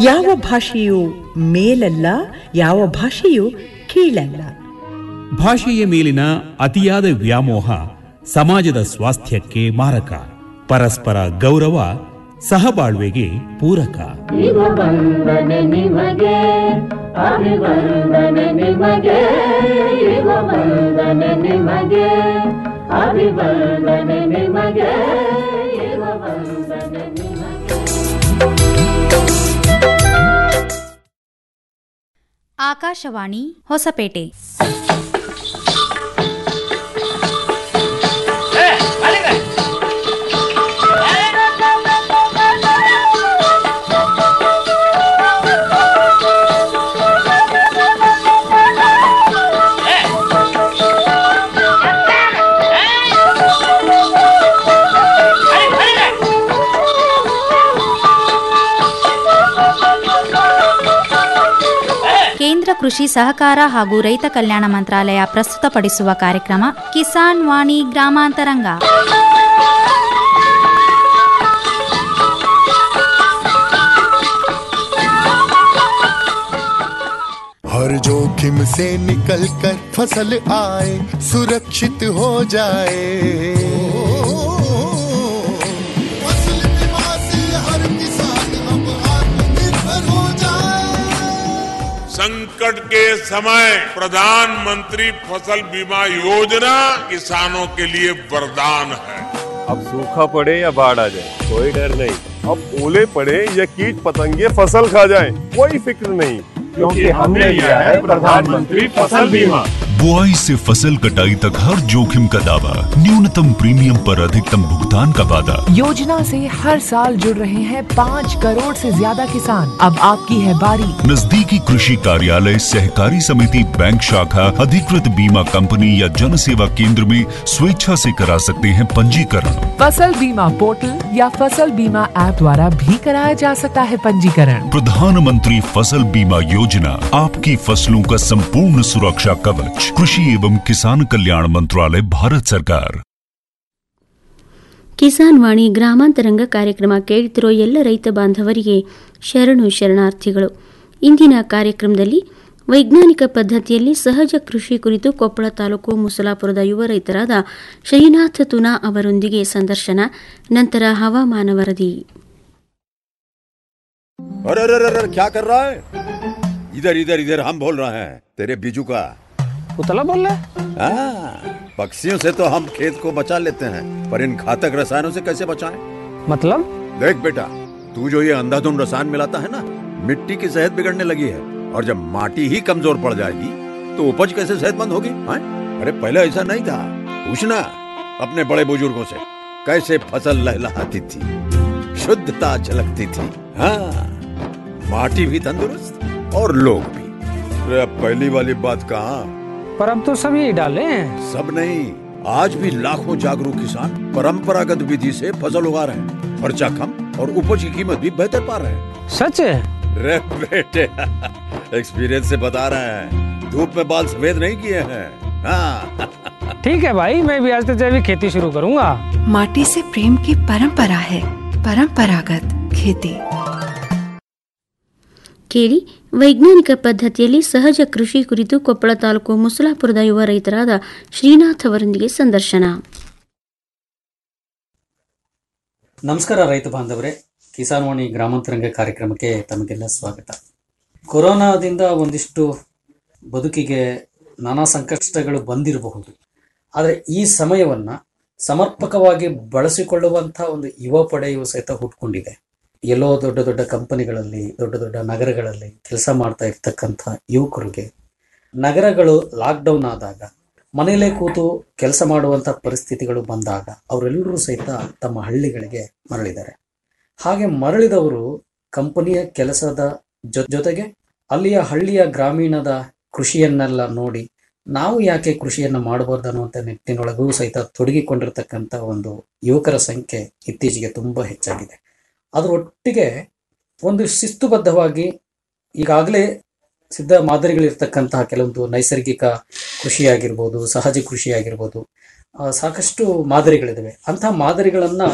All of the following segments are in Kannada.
ಯಾವ ಭಾಷೆಯು ಮೇಲಲ್ಲ ಯಾವ ಭಾಷೆಯು ಕೀಳಲ್ಲ ಭಾಷೆಯ ಮೇಲಿನ ಅತಿಯಾದ ವ್ಯಾಮೋಹ ಸಮಾಜದ ಸ್ವಾಸ್ಥ್ಯಕ್ಕೆ ಮಾರಕ ಪರಸ್ಪರ ಗೌರವ ಸಹಬಾಳ್ವೆಗೆ ಪೂರಕ ಶಿವ ವಂದನೆ ನಿಮಗೆ ಅಭಿವಂದನೆ ನಿಮಗೆ ಶಿವ ವಂದನೆ ನಿಮಗೆ ಅಭಿವಂದನೆ ನಿಮಗೆ ಶಿವ ವಂದನೆ ನಿಮಗೆ ಆಕಾಶವಾಣಿ ಹೊಸಪೇಟೆ ಕೇಂದ್ರ ಕೃಷಿ ಸಹಕಾರ ಹಾಗೂ ರೈತ ಕಲ್ಯಾಣ ಮಂತ್ರಾಲಯ ಪ್ರಸ್ತುತಪಡಿಸುವ ಕಾರ್ಯಕ್ರಮ ಕಿಸಾನ್ ವಾಣಿ ಗ್ರಾಮಾಂತರಂಗ हर जोखिम से निकल कर फसल आए सुरक्षित हो जाए फसल बीमा से हर किसान अब आत्मनिर्भर हो जाए संकट के समय प्रधानमंत्री फसल बीमा योजना किसानों के लिए वरदान है अब सूखा पड़े या बाढ़ आ जाए कोई डर नहीं अब ओले पड़े या कीट पतंगे फसल खा जाए कोई फिक्र नहीं क्योंकि हमने लिया है प्रधानमंत्री फसल बीमा बुआई से फसल कटाई तक हर जोखिम का दावा न्यूनतम प्रीमियम पर अधिकतम भुगतान का वादा योजना से हर साल जुड़ रहे हैं पाँच करोड़ से ज्यादा किसान अब आपकी है बारी नजदीकी कृषि कार्यालय सहकारी समिति बैंक शाखा अधिकृत बीमा कंपनी या जन सेवा केंद्र में स्वेच्छा से करा सकते हैं पंजीकरण फसल बीमा पोर्टल या फसल बीमा ऐप द्वारा भी कराया जा सकता है पंजीकरण प्रधानमंत्री फसल बीमा योजना आपकी फसलों का संपूर्ण सुरक्षा कवच कृषि एवं किसान कल्याण मंत्रालय भारत सरकार ಕಿಸಾನ್ ವಾಣಿ ಗ್ರಾಮಾಂತರಂಗ ಕಾರ್ಯಕ್ರಮ ಕೇಳುತ್ತಿರೋ ಎಲ್ಲ ರೈತ ಬಾಂಧವರಿಗೆ ಶರಣು ಶರಣಾರ್ಥಿಗಳು ಇಂದಿನ ಕಾರ್ಯಕ್ರಮದಲ್ಲಿ ವೈಜ್ಞಾನಿಕ ಪದ್ಧತಿಯಲ್ಲಿ ಸಹಜ ಕೃಷಿ ಕುರಿತು ಕೊಪ್ಪಳ ತಾಲೂಕು ಮುಸಲಾಪುರದ ಯುವ ರೈತರಾದ ಶ್ರೀನಾಥ ತುನಾ ಅವರೊಂದಿಗೆ ಸಂದರ್ಶನ ನಂತರ ಹವಾಮಾನ ವರದಿ अरे अरे अरे अरे, क्या कर रहा है इधर इधर इधर हम बोल रहे हैं तेरे बीजू का पुतला बोल रहा है हाँ, पक्षियों से तो हम खेत को बचा लेते हैं पर इन घातक रसायनों से कैसे बचाएं? मतलब देख बेटा तू जो ये अंधाधुंध रसायन मिलाता है ना मिट्टी की सेहत बिगड़ने लगी है और जब माटी ही कमजोर पड़ जाएगी तो उपज कैसे सेहतमंद होगी हाँ? अरे पहले ऐसा नहीं था पूछना अपने बड़े बुजुर्गों से कैसे फसल लहलहाती थी शुद्धता झलकती थी हाँ माटी भी तंदुरुस्त और लोग भी अरे अब पहली वाली बात कहाँ पर अब तो सब यही डाले हैं सब नहीं आज भी लाखों जागरूक किसान परंपरागत विधि से फसल उगा रहे हैं खर्चा कम और उपज की कीमत भी बेहतर पा रहे हैं सच है रे बेटे एक्सपीरियंस से बता रहे हैं धूप में बाल सफेद नहीं किए हैं हाँ ठीक है भाई मैं भी आज से जैविक खेती शुरू करूंगा माटी से प्रेम की परंपरा है परंपरागत खेती ಕೇಳಿ ವೈಜ್ಞಾನಿಕ ಪದ್ಧತಿಯಲ್ಲಿ ಸಹಜ ಕೃಷಿ ಕುರಿತು ಕೊಪ್ಪಳ ತಾಲೂಕು ಮುಸಲಾಪುರದ ಯುವ ರೈತರಾದ ಶ್ರೀನಾಥ್ ಅವರೊಂದಿಗೆ ಸಂದರ್ಶನ ನಮಸ್ಕಾರ ರೈತ ಬಾಂಧವರೇ ಕಿಸಾನ್ ವಾಣಿ ಗ್ರಾಮಾಂತರಂಗ ಕಾರ್ಯಕ್ರಮಕ್ಕೆ ತಮಗೆಲ್ಲ ಸ್ವಾಗತ ಕೊರೋನಾದಿಂದ ಒಂದಿಷ್ಟು ಬದುಕಿಗೆ ನಾನಾ ಸಂಕಷ್ಟಗಳು ಬಂದಿರಬಹುದು ಆದರೆ ಈ ಸಮಯವನ್ನು ಸಮರ್ಪಕವಾಗಿ ಬಳಸಿಕೊಳ್ಳುವಂಥ ಒಂದು ಯುವ ಪಡೆಯು ಸಹಿತ ಹುಟ್ಕೊಂಡಿದೆ ಎಲ್ಲೋ ದೊಡ್ಡ ದೊಡ್ಡ ಕಂಪನಿಗಳಲ್ಲಿ ದೊಡ್ಡ ದೊಡ್ಡ ನಗರಗಳಲ್ಲಿ ಕೆಲಸ ಮಾಡ್ತಾ ಇರ್ತಕ್ಕಂಥ ಯುವಕರಿಗೆ ನಗರಗಳು ಲಾಕ್ಡೌನ್ ಆದಾಗ ಮನೆಯಲ್ಲೇ ಕೂತು ಕೆಲಸ ಮಾಡುವಂಥ ಪರಿಸ್ಥಿತಿಗಳು ಬಂದಾಗ ಅವರೆಲ್ಲರೂ ಸಹಿತ ತಮ್ಮ ಹಳ್ಳಿಗಳಿಗೆ ಮರಳಿದ್ದಾರೆ ಹಾಗೆ ಮರಳಿದವರು ಕಂಪನಿಯ ಕೆಲಸದ ಜೊ ಜೊತೆಗೆ ಅಲ್ಲಿಯ ಹಳ್ಳಿಯ ಗ್ರಾಮೀಣದ ಕೃಷಿಯನ್ನೆಲ್ಲ ನೋಡಿ ನಾವು ಯಾಕೆ ಕೃಷಿಯನ್ನು ಮಾಡಬಾರ್ದು ಅನ್ನುವಂಥ ನಿಟ್ಟಿನೊಳಗೂ ಸಹಿತ ತೊಡಗಿಕೊಂಡಿರ್ತಕ್ಕಂಥ ಒಂದು ಯುವಕರ ಸಂಖ್ಯೆ ಇತ್ತೀಚೆಗೆ ತುಂಬ ಹೆಚ್ಚಾಗಿದೆ ಅದರ ಒಟ್ಟಿಗೆ ಒಂದು ಶಿಸ್ತುಬದ್ಧವಾಗಿ ಈಗಾಗಲೇ ಸಿದ್ಧ ಮಾದರಿಗಳಿರ್ತಕ್ಕಂತಹ ಕೆಲವೊಂದು ನೈಸರ್ಗಿಕ ಕೃಷಿ ಆಗಿರ್ಬೋದು ಸಹಜ ಕೃಷಿ ಆಗಿರ್ಬೋದು ಆ, ಸಾಕಷ್ಟು ಮಾದರಿಗಳಿದ್ದಾವೆ ಅಂಥ ಮಾದರಿಗಳನ್ನು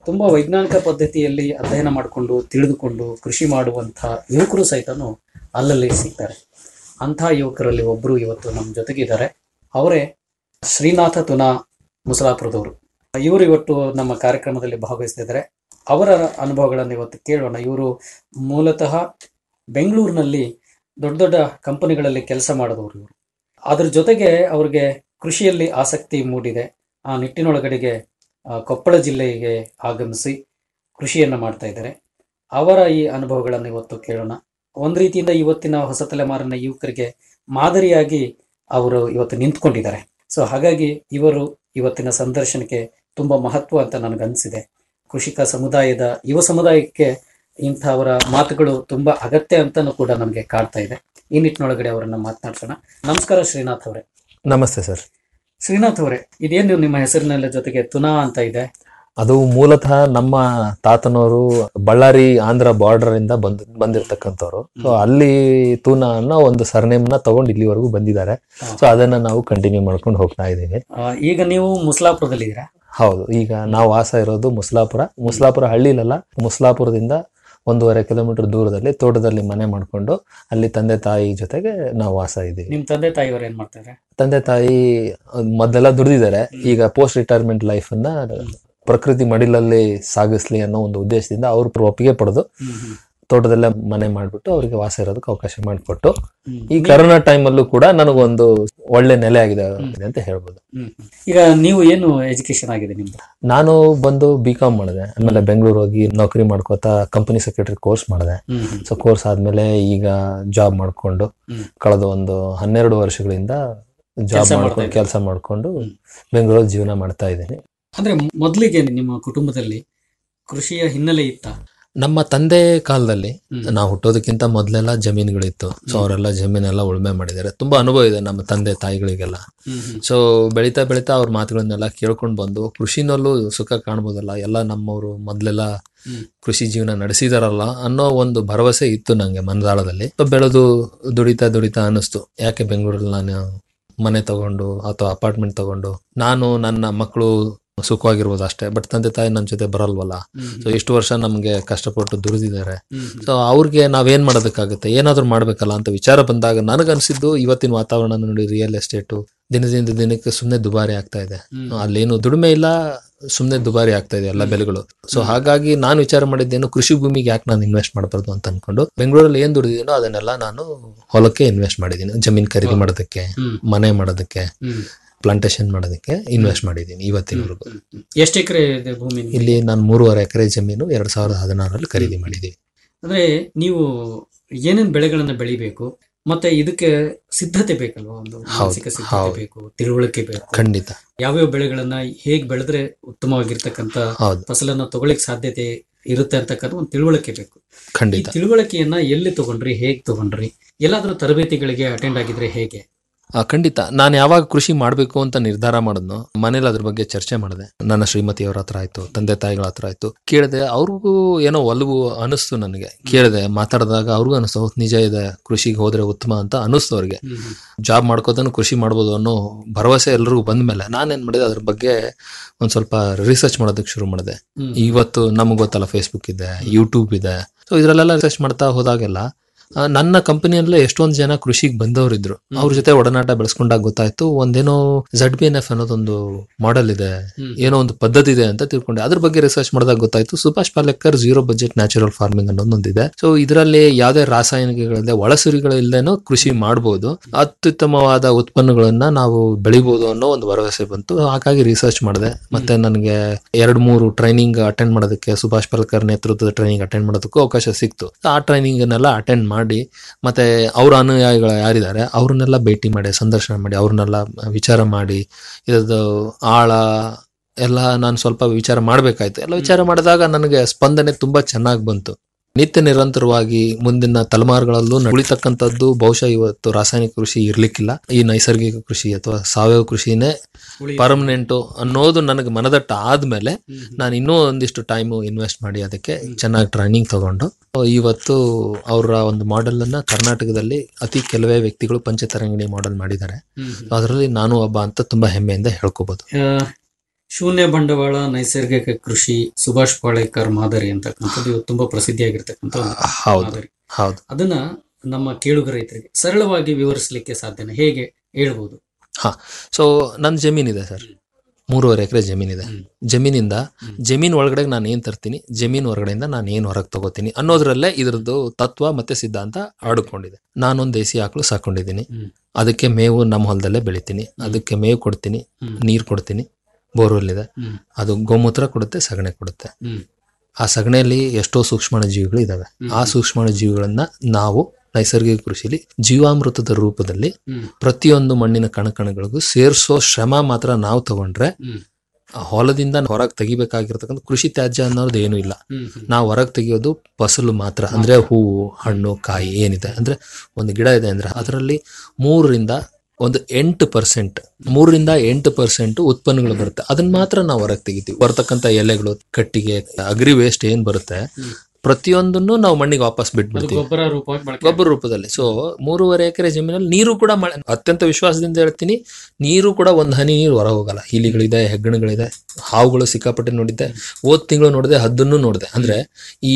ತುಂಬಾ ವೈಜ್ಞಾನಿಕ ಪದ್ಧತಿಯಲ್ಲಿ ಅಧ್ಯಯನ ಮಾಡಿಕೊಂಡು ತಿಳಿದುಕೊಂಡು ಕೃಷಿ ಮಾಡುವಂಥ ಯುವಕರು ಸಹಿತನು ಅಲ್ಲಲ್ಲಿ ಸಿಗ್ತಾರೆ ಅಂಥ ಯುವಕರಲ್ಲಿ ಒಬ್ಬರು ಇವತ್ತು ನಮ್ಮ ಜೊತೆಗಿದ್ದಾರೆ ಅವರೇ ಶ್ರೀನಾಥ ತುನಾ ಮುಸಲಾಪುರದವರು ಇವರು ಇವತ್ತು ನಮ್ಮ ಕಾರ್ಯಕ್ರಮದಲ್ಲಿ ಭಾಗವಹಿಸ್ತಿದ್ದಾರೆ ಅವರ ಅನುಭವಗಳನ್ನು ಇವತ್ತು ಕೇಳೋಣ ಇವರು ಮೂಲತಃ ಬೆಂಗಳೂರಿನಲ್ಲಿ ದೊಡ್ಡ ದೊಡ್ಡ ಕಂಪನಿಗಳಲ್ಲಿ ಕೆಲಸ ಮಾಡಿದವರು ಇವರು ಅದ್ರ ಜೊತೆಗೆ ಅವ್ರಿಗೆ ಕೃಷಿಯಲ್ಲಿ ಆಸಕ್ತಿ ಮೂಡಿದೆ ಆ ನಿಟ್ಟಿನೊಳಗಡೆಗೆ ಆ, ಕೊಪ್ಪಳ ಜಿಲ್ಲೆಗೆ ಆಗಮಿಸಿ ಕೃಷಿಯನ್ನು ಮಾಡ್ತಾ ಇದ್ದಾರೆ ಅವರ ಈ ಅನುಭವಗಳನ್ನು ಇವತ್ತು ಕೇಳೋಣ ಒಂದು ರೀತಿಯಿಂದ ಇವತ್ತಿನ ಹೊಸ ತಲೆಮಾರಿನ ಯುವಕರಿಗೆ ಮಾದರಿಯಾಗಿ ಅವರು ಇವತ್ತು ನಿಂತ್ಕೊಂಡಿದ್ದಾರೆ ಸೊ ಹಾಗಾಗಿ ಇವರು ಇವತ್ತಿನ ಸಂದರ್ಶನಕ್ಕೆ ತುಂಬಾ ಮಹತ್ವ ಅಂತ ನನಗನ್ಸಿದೆ ಕೃಷಿಕ ಸಮುದಾಯದ ಯುವ ಸಮುದಾಯಕ್ಕೆ ಇಂಥವರ ಮಾತುಗಳು ತುಂಬಾ ಅಗತ್ಯ ಅಂತಾನೂ ಕೂಡ ನಮಗೆ ಕಾಡ್ತಾ ಇದೆ ಈ ನಿಟ್ಟಿನೊಳಗಡೆ ಅವರನ್ನ ಮಾತನಾಡ್ಸೋಣ ನಮಸ್ಕಾರ ಶ್ರೀನಾಥ್ ಅವರೇ ನಮಸ್ತೆ ಸರ್ ಶ್ರೀನಾಥ್ ಅವರೇ ಇದೇನು ನಿಮ್ಮ ಹೆಸರಿನ ಜೊತೆಗೆ ತುನಾ ಅಂತ ಇದೆ ಅದು ಮೂಲತಃ ನಮ್ಮ ತಾತನವರು ಬಳ್ಳಾರಿ ಆಂಧ್ರ ಬಾರ್ಡರ್ ಇಂದ ಬಂದ್ ಬಂದಿರತಕ್ಕಂಥವ್ರು ಸೊ ಅಲ್ಲಿ ತೂನಾ ಅನ್ನೋ ಒಂದು ಸರ್ನೇಮ್ ನ ತಗೊಂಡು ಇಲ್ಲಿವರೆಗೂ ಬಂದಿದ್ದಾರೆ ಸೊ ಅದನ್ನ ನಾವು ಕಂಟಿನ್ಯೂ ಮಾಡ್ಕೊಂಡು ಹೋಗ್ತಾ ಇದ್ದೀವಿ ಆ, ಈಗ ನೀವು ಮುಸ್ಲಾಪುರದಲ್ಲಿದ್ದೀರಾ ಹೌದು ಈಗ ನಾವು ವಾಸ ಇರೋದು ಮುಸ್ಲಾಪುರ ಮುಸ್ಲಾಪುರ ಹಳ್ಳಿಲಲ್ಲ ಮುಸ್ಲಾಪುರದಿಂದ ಒಂದೂವರೆ ಕಿಲೋಮೀಟರ್ ದೂರದಲ್ಲಿ ತೋಟದಲ್ಲಿ ಮನೆ ಮಾಡ್ಕೊಂಡು ಅಲ್ಲಿ ತಂದೆ ತಾಯಿ ಜೊತೆಗೆ ನಾವು ವಾಸ ಇದ್ದೀವಿ ನಿಮ್ ತಂದೆ ತಾಯಿಯವರು ಏನ್ ಮಾಡ್ತಾರೆ ತಂದೆ ತಾಯಿ ಅಹ್, ಮೊದಲೆಲ್ಲ ದುಡಿದಿದ್ದಾರೆ ಈಗ ಪೋಸ್ಟ್ ರಿಟೈರ್ಮೆಂಟ್ ಲೈಫ್ ಅನ್ನ ಪ್ರಕೃತಿ ಮಡಿಲಲ್ಲಿ ಸಾಗಿಸ್ಲಿ ಅನ್ನೋ ಒಂದು ಉದ್ದೇಶದಿಂದ ಅವ್ರ ಒಪ್ಪಿಗೆ ಪಡೆದು ತೋಟದಲ್ಲೇ ಮನೆ ಮಾಡ್ಬಿಟ್ಟು ಅವರಿಗೆ ವಾಸ ಇರೋದಕ್ಕೆ ಅವಕಾಶ ಮಾಡಿಕೊಟ್ಟು ಈ ಕರೋನಾ ಟೈಮಲ್ಲೂ ಕೂಡ ನನಗೊಂದು ಒಳ್ಳೆ ನೆಲೆ ಆಗಿದೆ ಅಂತ ಹೇಳ್ಬೋದು ಹ್ಮ್. ಈಗ ನೀವು ಏನು ಎಜುಕೇಶನ್ ಆಗಿದೆ ನಿಮ್ದು ನಾನು ಬಂದು ಬಿ ಕಾಮ್ ಮಾಡಿದೆ ಆಮೇಲೆ ಬೆಂಗಳೂರು ಹೋಗಿ ನೌಕರಿ ಮಾಡ್ಕೋತಾ ಕಂಪನಿ ಸೆಕ್ರೆಟರಿ ಕೋರ್ಸ್ ಮಾಡಿದೆ ಹ್ಮ್ ಹ್ಮ್. ಸೊ ಕೋರ್ಸ್ ಆದ್ಮೇಲೆ ಈಗ ಜಾಬ್ ಮಾಡ್ಕೊಂಡು ಹ್ಮ್. ಕಳೆದ ಒಂದು ಹನ್ನೆರಡು ವರ್ಷಗಳಿಂದ ಜಾಬ್ ಕೆಲ್ಸ ಮಾಡ್ತಾ ಮಾಡ್ಕೊಂಡು ಇದ್ದೀರಿ. ಕೆಲಸ ಮಾಡ್ಕೊಂಡು ಬೆಂಗಳೂರಲ್ಲಿ ಜೀವನ ಮಾಡ್ತಾ ಇದ್ದೀನಿ ಅಂದ್ರೆ ಮೊದಲಿಗೆ ನಿಮ್ಮ ಕುಟುಂಬದಲ್ಲಿ ಕೃಷಿಯ ಹಿನ್ನೆಲೆ ಇತ್ತ ನಮ್ಮ ತಂದೆ ಕಾಲದಲ್ಲಿ ನಾವು ಹುಟ್ಟೋದಕ್ಕಿಂತ ಮೊದಲೆಲ್ಲ ಜಮೀನುಗಳಿತ್ತು ಸೊ ಅವರೆಲ್ಲ ಜಮೀನೆಲ್ಲ ಉಳುಮೆ ಮಾಡಿದ್ದಾರೆ ತುಂಬಾ ಅನುಭವ ಇದೆ ನಮ್ಮ ತಂದೆ ತಾಯಿಗಳಿಗೆಲ್ಲ ಹ್ಮ್ ಹ್ಮ್. ಸೊ ಬೆಳೀತಾ ಬೆಳೀತಾ ಅವ್ರ ಮಾತುಗಳನ್ನೆಲ್ಲ ಕೇಳ್ಕೊಂಡು ಬಂದು ಕೃಷಿನಲ್ಲೂ ಸುಖ ಕಾಣ್ಬೋದಲ್ಲ ಎಲ್ಲ ನಮ್ಮವರು ಮೊದಲೆಲ್ಲ ಹ್ಮ್. ಕೃಷಿ ಜೀವನ ನಡೆಸಿದಾರಲ್ಲ ಅನ್ನೋ ಒಂದು ಭರವಸೆ ಇತ್ತು ನಂಗೆ ಮನದಾಳದಲ್ಲಿ ಸೊ ಬೆಳೆದು ದುಡಿತಾ ದುಡಿತಾ ಅನ್ನಿಸ್ತು ಯಾಕೆ ಬೆಂಗಳೂರಲ್ಲಿ ನಾನು ಮನೆ ತಗೊಂಡು ಅಥವಾ ಅಪಾರ್ಟ್ಮೆಂಟ್ ತಗೊಂಡು ನಾನು ನನ್ನ ಮಕ್ಕಳು ಸುಖವಾಗಿರ್ಬೋದು ಅಷ್ಟೇ ಬಟ್ ತಂದೆ ತಾಯಿ ನನ್ನ ಜೊತೆ ಬರಲ್ವಲ್ಲ ಹ್ಮ್. ಸೊ ಇಷ್ಟು ವರ್ಷ ನಮಗೆ ಕಷ್ಟಪಟ್ಟು ದುಡಿದಿದ್ದಾರೆ ಹ್ಮ್. ಸೊ ಅವ್ರಿಗೆ ನಾವೇನ್ ಮಾಡೋದಕ್ಕಾಗುತ್ತೆ ಏನಾದ್ರೂ ಮಾಡ್ಬೇಕಲ್ಲ ಅಂತ ವಿಚಾರ ಬಂದಾಗ ನನಗನ್ಸಿದ್ದು ಇವತ್ತಿನ ವಾತಾವರಣ ನೋಡಿ ರಿಯಲ್ ಎಸ್ಟೇಟು ದಿನದಿಂದ ದಿನಕ್ಕೆ ಸುಮ್ಮನೆ ದುಬಾರಿ ಆಗ್ತಾ ಇದೆ ಹ್ಮ್. ಅಲ್ಲೇನು ದುಡಿಮೆ ಇಲ್ಲ ಸುಮ್ಮನೆ ದುಬಾರಿ ಆಗ್ತಾ ಇದೆ ಎಲ್ಲ ಬೆಲೆಗಳು ಸೊ ಹಾಗಾಗಿ ನಾನು ವಿಚಾರ ಮಾಡಿದ್ದೇನು ಕೃಷಿ ಭೂಮಿಗೆ ಯಾಕೆ ನಾನು ಇನ್ವೆಸ್ಟ್ ಮಾಡಬಾರ್ದು ಅಂತ ಅನ್ಕೊಂಡು ಬೆಂಗಳೂರಲ್ಲಿ ಏನ್ ದುಡಿದೀನೋ ಅದನ್ನೆಲ್ಲ ನಾನು ಹೊಲಕ್ಕೆ ಇನ್ವೆಸ್ಟ್ ಮಾಡಿದ್ದೀನಿ ಜಮೀನ್ ಖರೀದಿ ಮಾಡೋದಕ್ಕೆ ಹ್ಮ್. ಮನೆ ಮಾಡೋದಕ್ಕೆ ಹ್ಮ್. ಪ್ಲಾಂಟೇಶನ್ ಮಾಡೋದಕ್ಕೆ ಇನ್ವೆಸ್ಟ್ ಮಾಡಿದ್ದೀನಿ ಇವತ್ತಿನವರೆಗೂ ಎಷ್ಟು ಎಕರೆ ಇದೆ ಭೂಮಿ ನಿಮ್ಗೆ? ಇಲ್ಲಿ ನಾನು ಮೂರುವರೆ ಎಕರೆ ಜಮೀನು ಎರಡ್ ಸಾವಿರದ ಹದಿನಾರರಲ್ಲಿ ಖರೀದಿ ಮಾಡಿದ್ದೀವಿ ಅಂದ್ರೆ ನೀವು ಏನೇನ್ ಬೆಳೆಗಳನ್ನ ಬೆಳಿಬೇಕು ಮತ್ತೆ ಇದಕ್ಕೆ ಸಿದ್ಧತೆ ಬೇಕಲ್ವಾ ಒಂದು ಮಾನಸಿಕ ಸಿದ್ಧತೆ ಹೌದು. ಬೇಕು ತಿಳುವಳಿಕೆ ಬೇಕು ಖಂಡಿತ ಯಾವ್ಯಾವ ಬೆಳೆಗಳನ್ನ ಹೇಗ್ ಬೆಳೆದ್ರೆ ಉತ್ತಮವಾಗಿರ್ತಕ್ಕಂಥ ಹೌದು. ಫಸಲನ್ನ ತಗೊಳ್ಳಿಕ್ ಸಾಧ್ಯತೆ ಇರುತ್ತೆ ಅಂತಕ್ಕಂಥ ಒಂದು ತಿಳುವಳಿಕೆ ಬೇಕು ಈ ಖಂಡಿತ ತಿಳುವಳಿಕೆಯನ್ನ ಎಲ್ಲಿ ತಗೊಂಡ್ರಿ ಹೇಗ್ ತಗೊಂಡ್ರಿ ಎಲ್ಲಾದ್ರೂ ತರಬೇತಿಗಳಿಗೆ ಅಟೆಂಡ್ ಆಗಿದ್ರೆ ಹೇಗೆ ಆ, ಖಂಡಿತ ನಾನು ಯಾವಾಗ ಕೃಷಿ ಮಾಡಬೇಕು ಅಂತ ನಿರ್ಧಾರ ಮಾಡಿದ್ನೋ ಮನೇಲಿ ಅದ್ರ ಬಗ್ಗೆ ಚರ್ಚೆ ಮಾಡಿದೆ ನನ್ನ ಶ್ರೀಮತಿಯವ್ರ ಹತ್ರ ಆಯ್ತು ತಂದೆ ತಾಯಿಗಳ ಹತ್ರ ಆಯ್ತು ಕೇಳಿದೆ ಅವ್ರಿಗೂ ಏನೋ ಒಲವು ಅನಿಸ್ತು ನನಗೆ ಕೇಳಿದೆ ಮಾತಾಡಿದಾಗ ಅವ್ರಿಗೂ ಅನಿಸ್ತು ಹೌದು, ನಿಜ ಇದೆ ಕೃಷಿಗೆ ಹೋದ್ರೆ ಉತ್ತಮ ಅಂತ ಅನಿಸ್ತು ಅವ್ರಿಗೆ ಜಾಬ್ ಮಾಡ್ಕೋತಾನು ಕೃಷಿ ಮಾಡ್ಬೋದು ಅನ್ನೋ ಭರವಸೆ ಎಲ್ರಿಗೂ ಬಂದ್ಮೇಲೆ ನಾನೇನ್ ಮಾಡಿದೆ ಅದ್ರ ಬಗ್ಗೆ ಒಂದ್ ಸ್ವಲ್ಪ ರಿಸರ್ಚ್ ಮಾಡೋದಕ್ಕೆ ಶುರು ಮಾಡಿದೆ ಹ್ಮ್. ಇವತ್ತು ನಮ್ಗೆ ಗೊತ್ತಲ್ಲ ಫೇಸ್ಬುಕ್ ಇದೆ ಯೂಟ್ಯೂಬ್ ಇದೆ ಸೊ ಇದ್ರಲ್ಲೆಲ್ಲ ರಿಸರ್ಚ್ ಮಾಡ್ತಾ ಹೋದಾಗೆಲ್ಲ ಆ, ನನ್ನ ಕಂಪನಿಯಲ್ಲೇ ಎಷ್ಟೊಂದು ಜನ ಕೃಷಿಗೆ ಬಂದವರಿದ್ರು ಅವ್ರ ಜೊತೆ ಒಡನಾಟ ಬೆಳೆಸ್ಕೊಂಡಾಗ ಗೊತ್ತಾಯ್ತು ಒಂದೇನೋ ಝಡ್ ಬಿ ಎನ್ ಎಫ್ ಅನ್ನೋದೊಂದು ಮಾಡೆಲ್ ಇದೆ ಹ್ಮ್. ಏನೋ ಒಂದು ಪದ್ಧತಿ ಇದೆ ಅಂತ ತಿಳ್ಕೊಂಡೆ ಅದ್ರ ಬಗ್ಗೆ ರಿಸರ್ಚ್ ಮಾಡಿದಾಗ ಗೊತ್ತಾಯ್ತು Subhash Palekar zero budget natural farming ಅನ್ನೋದೊಂದಿದೆ ಸೊ ಇದರಲ್ಲಿ ಯಾವುದೇ ರಾಸಾಯನಿಕಗಳಿಲ್ಲದೆ ಒಳಸುರಿಗಳಿಲ್ಲದೇನೋ ಕೃಷಿ ಮಾಡಬಹುದು ಅತ್ಯುತ್ತಮವಾದ ಉತ್ಪನ್ನಗಳನ್ನ ನಾವು ಬೆಳಿಬಹುದು ಅನ್ನೋ ಒಂದು ಭರವಸೆ ಬಂತು ಹಾಗಾಗಿ ರಿಸರ್ಚ್ ಮಾಡಿದೆ ಮತ್ತೆ ನನಗೆ ಎರಡ್ ಮೂರು ಟ್ರೈನಿಂಗ್ ಅಟೆಂಡ್ ಮಾಡೋದಕ್ಕೆ ಸುಭಾಷ್ ಪಾಲೇಕರ್ ನೇತೃತ್ವದ ಟ್ರೈನಿಂಗ್ ಅಟೆಂಡ್ ಮಾಡೋದಕ್ಕೂ ಅವಕಾಶ ಸಿಕ್ತು ಆ ಟ್ರೈನಿಂಗ್ ಅನ್ನೆಲ್ಲ ಅಟೆಂಡ್ ಮಾಡಿ ಮತ್ತೆ ಅವ್ರ ಅನುಯಾಯಿಗಳು ಯಾರಿದ್ದಾರೆ ಅವ್ರನ್ನೆಲ್ಲ ಭೇಟಿ ಮಾಡಿ ಸಂದರ್ಶನ ಮಾಡಿ ಅವ್ರನ್ನೆಲ್ಲ ವಿಚಾರ ಮಾಡಿ ಇದ್ರದ್ದು ಆಳ ಎಲ್ಲ ನಾನು ಸ್ವಲ್ಪ ವಿಚಾರ ಮಾಡಬೇಕಾಯ್ತು ಎಲ್ಲ ವಿಚಾರ ಮಾಡಿದಾಗ ನನಗೆ ಸ್ಪಂದನೆ ತುಂಬಾ ಚೆನ್ನಾಗಿ ಬಂತು ನಿತ್ಯ ನಿರಂತರವಾಗಿ ಮುಂದಿನ ತಲೆಮಾರುಗಳಲ್ಲೂ ಉಳಿತಕ್ಕಂಥದ್ದು ಬಹುಶಃ ಇವತ್ತು ರಾಸಾಯನಿಕ ಕೃಷಿ ಇರ್ಲಿಕ್ಕಿಲ್ಲ ಈ ನೈಸರ್ಗಿಕ ಕೃಷಿ ಅಥವಾ ಸಾವಯವ ಕೃಷಿನೇ ಪರ್ಮನೆಂಟ್ ಅನ್ನೋದು ನನಗೆ ಮನದಟ್ಟ ಆದ್ಮೇಲೆ ನಾನು ಇನ್ನೂ ಒಂದಿಷ್ಟು ಟೈಮ್ ಇನ್ವೆಸ್ಟ್ ಮಾಡಿ ಅದಕ್ಕೆ ಚೆನ್ನಾಗಿ ಟ್ರೈನಿಂಗ್ ತಗೊಂಡು ಇವತ್ತು ಅವರ ಒಂದು ಮಾಡೆಲ್ ಅನ್ನ ಕರ್ನಾಟಕದಲ್ಲಿ ಅತಿ ಕೆಲವೇ ವ್ಯಕ್ತಿಗಳು ಪಂಚತರಂಗಿಣಿ ಮಾಡೆಲ್ ಮಾಡಿದ್ದಾರೆ ಹ್ಮ್. ಅದರಲ್ಲಿ ನಾನು ಒಬ್ಬ ಅಂತ ತುಂಬಾ ಹೆಮ್ಮೆಯಿಂದ ಹೇಳ್ಕೋಬಹುದು ಆ, ಶೂನ್ಯ ಬಂಡವಾಳ ನೈಸರ್ಗಿಕ ಕೃಷಿ ಸುಭಾಷ್ ಪಾಳೇಕರ್ ಮಾದರಿ ಅಂತಕ್ಕಂಥದ್ದು ಇವತ್ತು ತುಂಬಾ ಪ್ರಸಿದ್ಧಿಯಾಗಿರ್ತಕ್ಕಂಥ ಒಂದು ಹೌದು ಮಾದರಿ ಹೌದು ಅದನ್ನ ನಮ್ಮ ಕೇಳುಗ ರೈತರಿಗೆ ಸರಳವಾಗಿ ವಿವರಿಸಲಿಕ್ಕೆ ಸಾಧ್ಯನ ಹೇಗೆ ಹೇಳ್ಬೋದು ಹಾ ಸೊ ನನ್ನ ಜಮೀನಿದೆ ಸರ್ ಮೂರುವರೆ ಎಕರೆ ಜಮೀನಿದೆ ಜಮೀನಿಂದ ಜಮೀನ್ ಒಳಗಡೆ ನಾನು ಏನ್ ತರ್ತೀನಿ ಜಮೀನ್ ಹೊರಗಡೆಯಿಂದ ನಾನು ಏನ್ ಹೊರಗೆ ತಗೋತೀನಿ ಅನ್ನೋದ್ರಲ್ಲೇ ಇದ್ರದ್ದು ತತ್ವ ಮತ್ತೆ ಸಿದ್ಧಾಂತ ಆಡ್ಕೊಂಡಿದೆ ನಾನೊಂದು ದೇಸಿ ಆಕಳು ಸಾಕೊಂಡಿದ್ದೀನಿ ಅದಕ್ಕೆ ಮೇವು ನಮ್ಮ ಹೊಲದಲ್ಲೇ ಬೆಳಿತೀನಿ ಅದಕ್ಕೆ ಮೇವು ಕೊಡ್ತೀನಿ ನೀರು ಕೊಡ್ತೀನಿ ಬೋರ್ವೆಲ್ ಇದೆ ಅದು ಗೋಮೂತ್ರ ಕೊಡುತ್ತೆ ಸಗಣಿ ಕೊಡುತ್ತೆ ಆ ಸಗಣಿಯಲ್ಲಿ ಎಷ್ಟೋ ಸೂಕ್ಷ್ಮಾಣು ಜೀವಿಗಳು ಇದಾವೆ ಆ ಸೂಕ್ಷ್ಮಾಣು ಜೀವಿಗಳನ್ನ ನಾವು ನೈಸರ್ಗಿಕ ಕೃಷಿಲಿ ಜೀವಾಮೃತದ ರೂಪದಲ್ಲಿ ಪ್ರತಿಯೊಂದು ಮಣ್ಣಿನ ಕಣಕಣಗಳಿಗೂ ಸೇರಿಸೋ ಶ್ರಮ ಮಾತ್ರ ನಾವು ತಗೊಂಡ್ರೆ ಆ ಹೊಲದಿಂದ ಹೊರಗೆ ತೆಗಿಬೇಕಾಗಿರ್ತಕ್ಕಂಥ ಕೃಷಿ ತ್ಯಾಜ್ಯ ಅನ್ನೋದು ಏನೂ ಇಲ್ಲ ನಾವು ಹೊರಗೆ ತೆಗಿಯೋದು ಫಸಲು ಮಾತ್ರ ಅಂದ್ರೆ ಹೂವು ಹಣ್ಣು ಕಾಯಿ ಏನಿದೆ ಅಂದ್ರೆ ಒಂದು ಗಿಡ ಇದೆ ಅಂದ್ರೆ ಅದರಲ್ಲಿ ಮೂರರಿಂದ ಒಂದು ಎಂಟು ಪರ್ಸೆಂಟ್ ಮೂರರಿಂದ ಎಂಟು ಪರ್ಸೆಂಟ್ ಉತ್ಪನ್ನಗಳು ಬರುತ್ತೆ ಅದನ್ನ ಮಾತ್ರ ನಾವು ಹೊರಗೆ ತೆಗಿತೀವಿ ಬರ್ತಕ್ಕಂಥ ಎಲೆಗಳು ಕಟ್ಟಿಗೆ ಅಗ್ರಿ ವೇಸ್ಟ್ ಏನ್ ಬರುತ್ತೆ ಪ್ರತಿಯೊಂದನ್ನು ನಾವು ಮಣ್ಣಿಗೆ ವಾಪಸ್ ಅದು ಬಿಟ್ಬಿಡ್ತೀವಿ ಗೊಬ್ಬರ ರೂಪವಾಗಿ ಬಳಕೆ ಗೊಬ್ಬರ ರೂಪದಲ್ಲಿ ಸೊ ಮೂರುವರೆ ಎಕರೆ ಜಮೀನಲ್ಲಿ ನೀರು ಕೂಡ ಮಳೆ ಅತ್ಯಂತ ವಿಶ್ವಾಸದಿಂದ ಹೇಳ್ತೀನಿ ನೀರು ಕೂಡ ಒಂದು ಹನಿ ನೀರು ಹೊರ ಹೋಗಲ್ಲ ಇಲಿಗಳಿದೆ ಹೆಗ್ಗಣಗಳಿದೆ ಹಾವುಗಳು ಸಿಕ್ಕಾಪಟ್ಟೆ ನೋಡಿದ್ದೆ ಹೋದ್ ತಿಂಗಳು ನೋಡಿದೆ ಹದ್ದನ್ನು ನೋಡಿದೆ ಅಂದ್ರೆ ಈ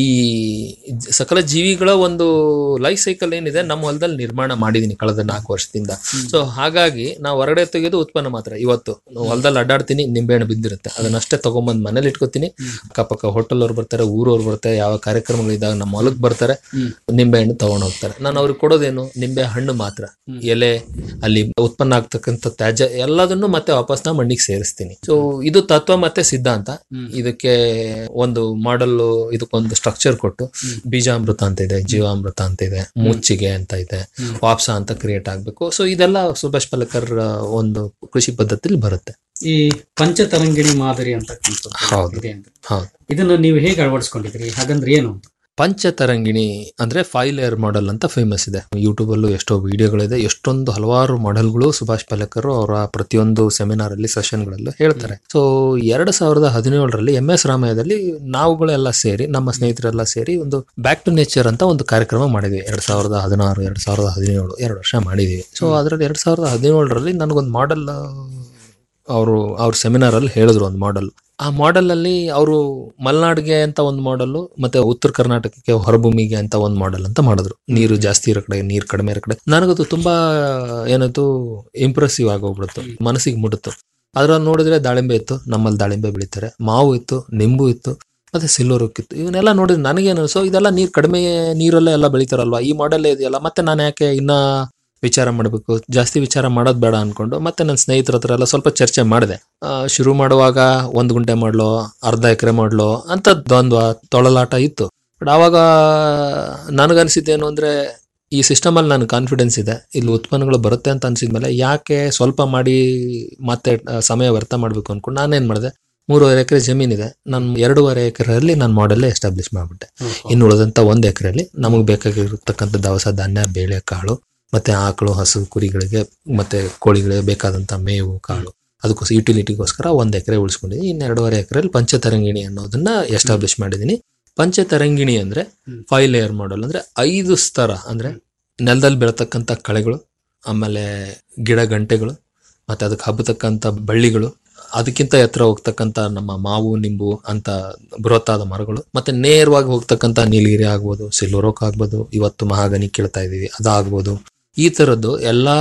ಜ- ಸಕಲ ಜೀವಿಗಳ ಒಂದು ಲೈಫ್ ಸೈಕಲ್ ಏನಿದೆ ನಮ್ಮ ಹೊಲದಲ್ಲಿ ನಿರ್ಮಾಣ ಮಾಡಿದೀನಿ ಕಳೆದ ನಾಲ್ಕು ವರ್ಷದಿಂದ ಸೊ ಹಾಗಾಗಿ ನಾವು ಹೊರಗಡೆ ತೆಗೆಯೋದು ಉತ್ಪನ್ನ ಮಾತ್ರ ಇವತ್ತು ಹೊಲದಲ್ಲಿ ಅಡ್ಡಾಡ್ತೀನಿ ನಿಂಬೆಹಣ್ಣು ಬಿದ್ದಿರುತ್ತೆ ಅದನ್ನಷ್ಟೇ ತಗೊಂಬಂದು ಮನೇಲಿ ಇಟ್ಕೋತೀನಿ ಅಕ್ಕಪಕ್ಕ ಹೋಟೆಲ್ ಅವ್ರು ಬರ್ತಾರೆ ಊರವ್ರು ಬರ್ತಾರೆ ಯಾವ ಕಾರ್ಯಕ್ರಮಗಳಿದ್ದಾಗ ನಮ್ಮ ಹೊಲಕ್ಕೆ ಬರ್ತಾರೆ ನಿಂಬೆ ಹಣ್ಣು ತಗೊಂಡು ಹೋಗ್ತಾರೆ ನಾನು ಅವ್ರಿಗೆ ಕೊಡೋದೇನು ನಿಂಬೆ ಹಣ್ಣು ಮಾತ್ರ ಎಲೆ ಅಲ್ಲಿ ಉತ್ಪನ್ನ ಆಗ್ತಕ್ಕಂಥ ತ್ಯಾಜ್ಯ ಎಲ್ಲದನ್ನು ಮತ್ತೆ ವಾಪಸ್ ನಾ ಮಣ್ಣಿಗೆ ಸೇರಿಸ್ತೀನಿ ಸೊ ಇದು ತತ್ವ ಮತ್ತೆ ಸಿದ್ಧಾಂತ ಇದಕ್ಕೆ ಒಂದು ಮಾಡಲ್ ಇದಕ್ಕೊಂದು ಸ್ಟ್ರಕ್ಚರ್ ಕೊಟ್ಟು ಬೀಜಾಮೃತ ಅಂತ ಇದೆ ಜೀವಾಮೃತ ಅಂತ ಇದೆ ಮುಚ್ಚಿಗೆ ಅಂತ ಇದೆ ವಾಪ್ಸ ಅಂತ ಕ್ರಿಯೇಟ್ ಆಗ್ಬೇಕು ಸೊ ಇದೆಲ್ಲ ಸುಭಾಷ್ ಪಾಲೇಕರ್ ಒಂದು ಕೃಷಿ ಪದ್ಧತಿಲಿ ಬರುತ್ತೆ ಈ ಪಂಚತರಂಗಿಣಿ ಮಾದರಿ ಅಂತಕ್ಕಂಥದ್ದು ಹೌದು. ಇದೆ ಅಂತ ಹೌದು ಇದನ್ನ ನೀವು ಹೇಗೆ ಅಳವಡಿಸ್ಕೊಂಡಿದ್ರಿ ಹಾಗಂದ್ರೆ ಏನು ಅಂತ ಪಂಚತರಂಗಿಣಿ ಅಂದ್ರೆ ಫೈವ್ ಲೇಯರ್ ಮಾಡೆಲ್ ಅಂತ ಫೇಮಸ್ ಇದೆ ಯೂಟ್ಯೂಬ್ ಅಲ್ಲೂ ಎಷ್ಟೋ ವಿಡಿಯೋಗಳಿದೆ ಎಷ್ಟೊಂದು ಹಲವಾರು ಮಾಡೆಲ್ಗಳು ಸುಭಾಷ್ ಪಾಲೇಕರ್ ಅವರ ಪ್ರತಿಯೊಂದು ಸೆಮಿನಾರ್ ಅಲ್ಲಿ ಸೆಷನ್ಗಳಲ್ಲೂ ಹೇಳ್ತಾರೆ ಸೊ ಎರಡ್ ಸಾವಿರದ ಹದಿನೇಳರಲ್ಲಿ ಎಂ ಎಸ್ ರಾಮಯ್ಯದಲ್ಲಿ ನಾವುಗಳೆಲ್ಲ ಸೇರಿ ನಮ್ಮ ಸ್ನೇಹಿತರೆಲ್ಲ ಸೇರಿ ಒಂದು ಬ್ಯಾಕ್ ಟು ನೇಚರ್ ಅಂತ ಒಂದು ಕಾರ್ಯಕ್ರಮ ಮಾಡಿದ್ವಿ ಎರಡ್ ಸಾವಿರದ ಹದಿನಾರು ಎರಡ್ ಸಾವಿರದ ಹದಿನೇಳು ಎರಡು ವರ್ಷ ಮಾಡಿದೀವಿ ಸೊ ಅದ್ರಲ್ಲಿ ಎರಡ್ ಸಾವಿರದ ಹದಿನೇಳರಲ್ಲಿ ನನಗೊಂದು ಮಾಡೆಲ್ ಅವರು ಅವ್ರ ಸೆಮಿನಾರ್ ಅಲ್ಲಿ ಹೇಳಿದ್ರು ಒಂದು ಮಾಡೆಲ್ ಆ ಮಾಡೆಲ್ ಅಲ್ಲಿ ಅವರು ಮಲೆನಾಡಿಗೆ ಅಂತ ಒಂದು ಮಾಡಲು ಮತ್ತೆ ಉತ್ತರ ಕರ್ನಾಟಕಕ್ಕೆ ಹೊರಭೂಮಿಗೆ ಅಂತ ಒಂದು ಮಾಡೆಲ್ ಅಂತ ಮಾಡಿದ್ರು ನೀರು ಜಾಸ್ತಿ ಇರೋ ಕಡೆ ನೀರು ಕಡಿಮೆ ಇರೋ ಕಡೆ ನನಗದು ತುಂಬಾ ಏನಾಯ್ತು ಇಂಪ್ರೆಸಿವ್ ಆಗೋಗ್ಬಿಡ್ತು ಮನಸ್ಸಿಗೆ ಮುಡುತ್ತು ಅದ್ರಲ್ಲಿ ನೋಡಿದ್ರೆ ದಾಳಿಂಬೆ ಇತ್ತು ನಮ್ಮಲ್ಲಿ ದಾಳಿಂಬೆ ಬೆಳಿತಾರೆ ಮಾವು ಇತ್ತು ನಿಂಬು ಇತ್ತು ಮತ್ತೆ ಸಿಲ್ಲೋರುಕ್ ಇತ್ತು ಇವನ್ನೆಲ್ಲ ನೋಡಿದ್ರೆ ನನಗೇನು ಸೊ ಇದೆಲ್ಲ ನೀರು ಕಡಿಮೆ ನೀರಲ್ಲೇ ಎಲ್ಲ ಬೆಳಿತಾರಲ್ವಾ ಈ ಮಾಡೆಲ್ ಇದೆಯಲ್ಲ ಮತ್ತೆ ನಾನು ಯಾಕೆ ಇನ್ನ ವಿಚಾರ ಮಾಡಬೇಕು ಜಾಸ್ತಿ ವಿಚಾರ ಮಾಡೋದು ಬೇಡ ಅನ್ಕೊಂಡು ಮತ್ತೆ ನನ್ನ ಸ್ನೇಹಿತರ ಹತ್ರ ಎಲ್ಲ ಸ್ವಲ್ಪ ಚರ್ಚೆ ಮಾಡಿದೆ ಶುರು ಮಾಡುವಾಗ ಒಂದು ಗುಂಟೆ ಮಾಡ್ಲೋ ಅರ್ಧ ಎಕರೆ ಮಾಡ್ಲೋ ಅಂತ ದ್ವಂದ್ವ ತೊಳಲಾಟ ಇತ್ತು ಬಟ್ ಆವಾಗ ನನಗನ್ಸಿದ್ದೇನು ಅಂದ್ರೆ ಈ ಸಿಸ್ಟಮ್ ಅಲ್ಲಿ ನನಗೆ ಕಾನ್ಫಿಡೆನ್ಸ್ ಇದೆ ಇಲ್ಲಿ ಉತ್ಪನ್ನಗಳು ಬರುತ್ತೆ ಅಂತ ಅನ್ಸಿದ್ಮೇಲೆ ಯಾಕೆ ಸ್ವಲ್ಪ ಮಾಡಿ ಮತ್ತೆ ಆ, ಸಮಯ ವ್ಯರ್ಥ ಮಾಡಬೇಕು ಅನ್ಕೊಂಡು ನಾನೇನ್ ಮಾಡಿದೆ ಮೂರುವರೆ ಎಕರೆ ಜಮೀನಿದೆ ನಾನು ಎರಡೂವರೆ ಎಕರೆಯಲ್ಲಿ ನಾನು ಮಾಡೆಲ್ ಎಸ್ಟಾಬ್ಲಿಷ್ ಮಾಡಿಬಿಟ್ಟೆ ಇನ್ನು ಉಳಿದಂತ ಒಂದು ಎಕರೆಯಲ್ಲಿ ನಮಗೆ ಬೇಕಾಗಿರ್ತಕ್ಕಂಥ ದವಸ ಧಾನ್ಯ ಬೇಳೆ ಕಾಳು ಮತ್ತೆ ಆಕಳು ಹಸು ಕುರಿಗಳಿಗೆ ಮತ್ತೆ ಕೋಳಿಗಳಿಗೆ ಬೇಕಾದಂತ ಮೇವು ಕಾಳು ಅದಕ್ಕೋಸ್ಕರ ಯುಟಿಲಿಟಿಗೋಸ್ಕರ ಒಂದು ಎಕರೆ ಉಳಿಸ್ಕೊಂಡಿದ್ದೀನಿ ಇನ್ನು ಎರಡೂವರೆ ಎಕರೆಯಲ್ಲಿ ಪಂಚತರಂಗಿಣಿ ಅನ್ನೋದನ್ನ ಎಸ್ಟಾಬ್ಲಿಷ್ ಮಾಡಿದ್ದೀನಿ ಪಂಚತರಂಗಿಣಿ ಅಂದ್ರೆ ಫೈವ್ ಲೇಯರ್ ಮಾಡಲ್ ಅಂದ್ರೆ ಐದು ಸ್ತರ ಅಂದ್ರೆ ನೆಲದಲ್ಲಿ ಬೆಳತಕ್ಕಂಥ ಕಳೆಗಳು ಆಮೇಲೆ ಗಿಡ ಗಂಟೆಗಳು ಮತ್ತೆ ಅದಕ್ಕೆ ಹಬ್ಬತಕ್ಕಂಥ ಬಳ್ಳಿಗಳು ಅದಕ್ಕಿಂತ ಎತ್ತರ ಹೋಗ್ತಕ್ಕಂಥ ನಮ್ಮ ಮಾವು ನಿಂಬು ಅಂತ ಬೃಹತ್ತಾದ ಮರಗಳು ಮತ್ತೆ ನೇರವಾಗಿ ಹೋಗ್ತಕ್ಕಂಥ ನೀಲಗಿರಿ ಆಗ್ಬೋದು ಸಿಲ್ವರೋಕ್ ಆಗ್ಬೋದು ಇವತ್ತು ಮಹಾಗನಿ ಕೇಳ್ತಾ ಇದೀವಿ ಅದಾಗ್ಬೋದು ಈ ತರದ್ದು ಎಲ್ಲಾ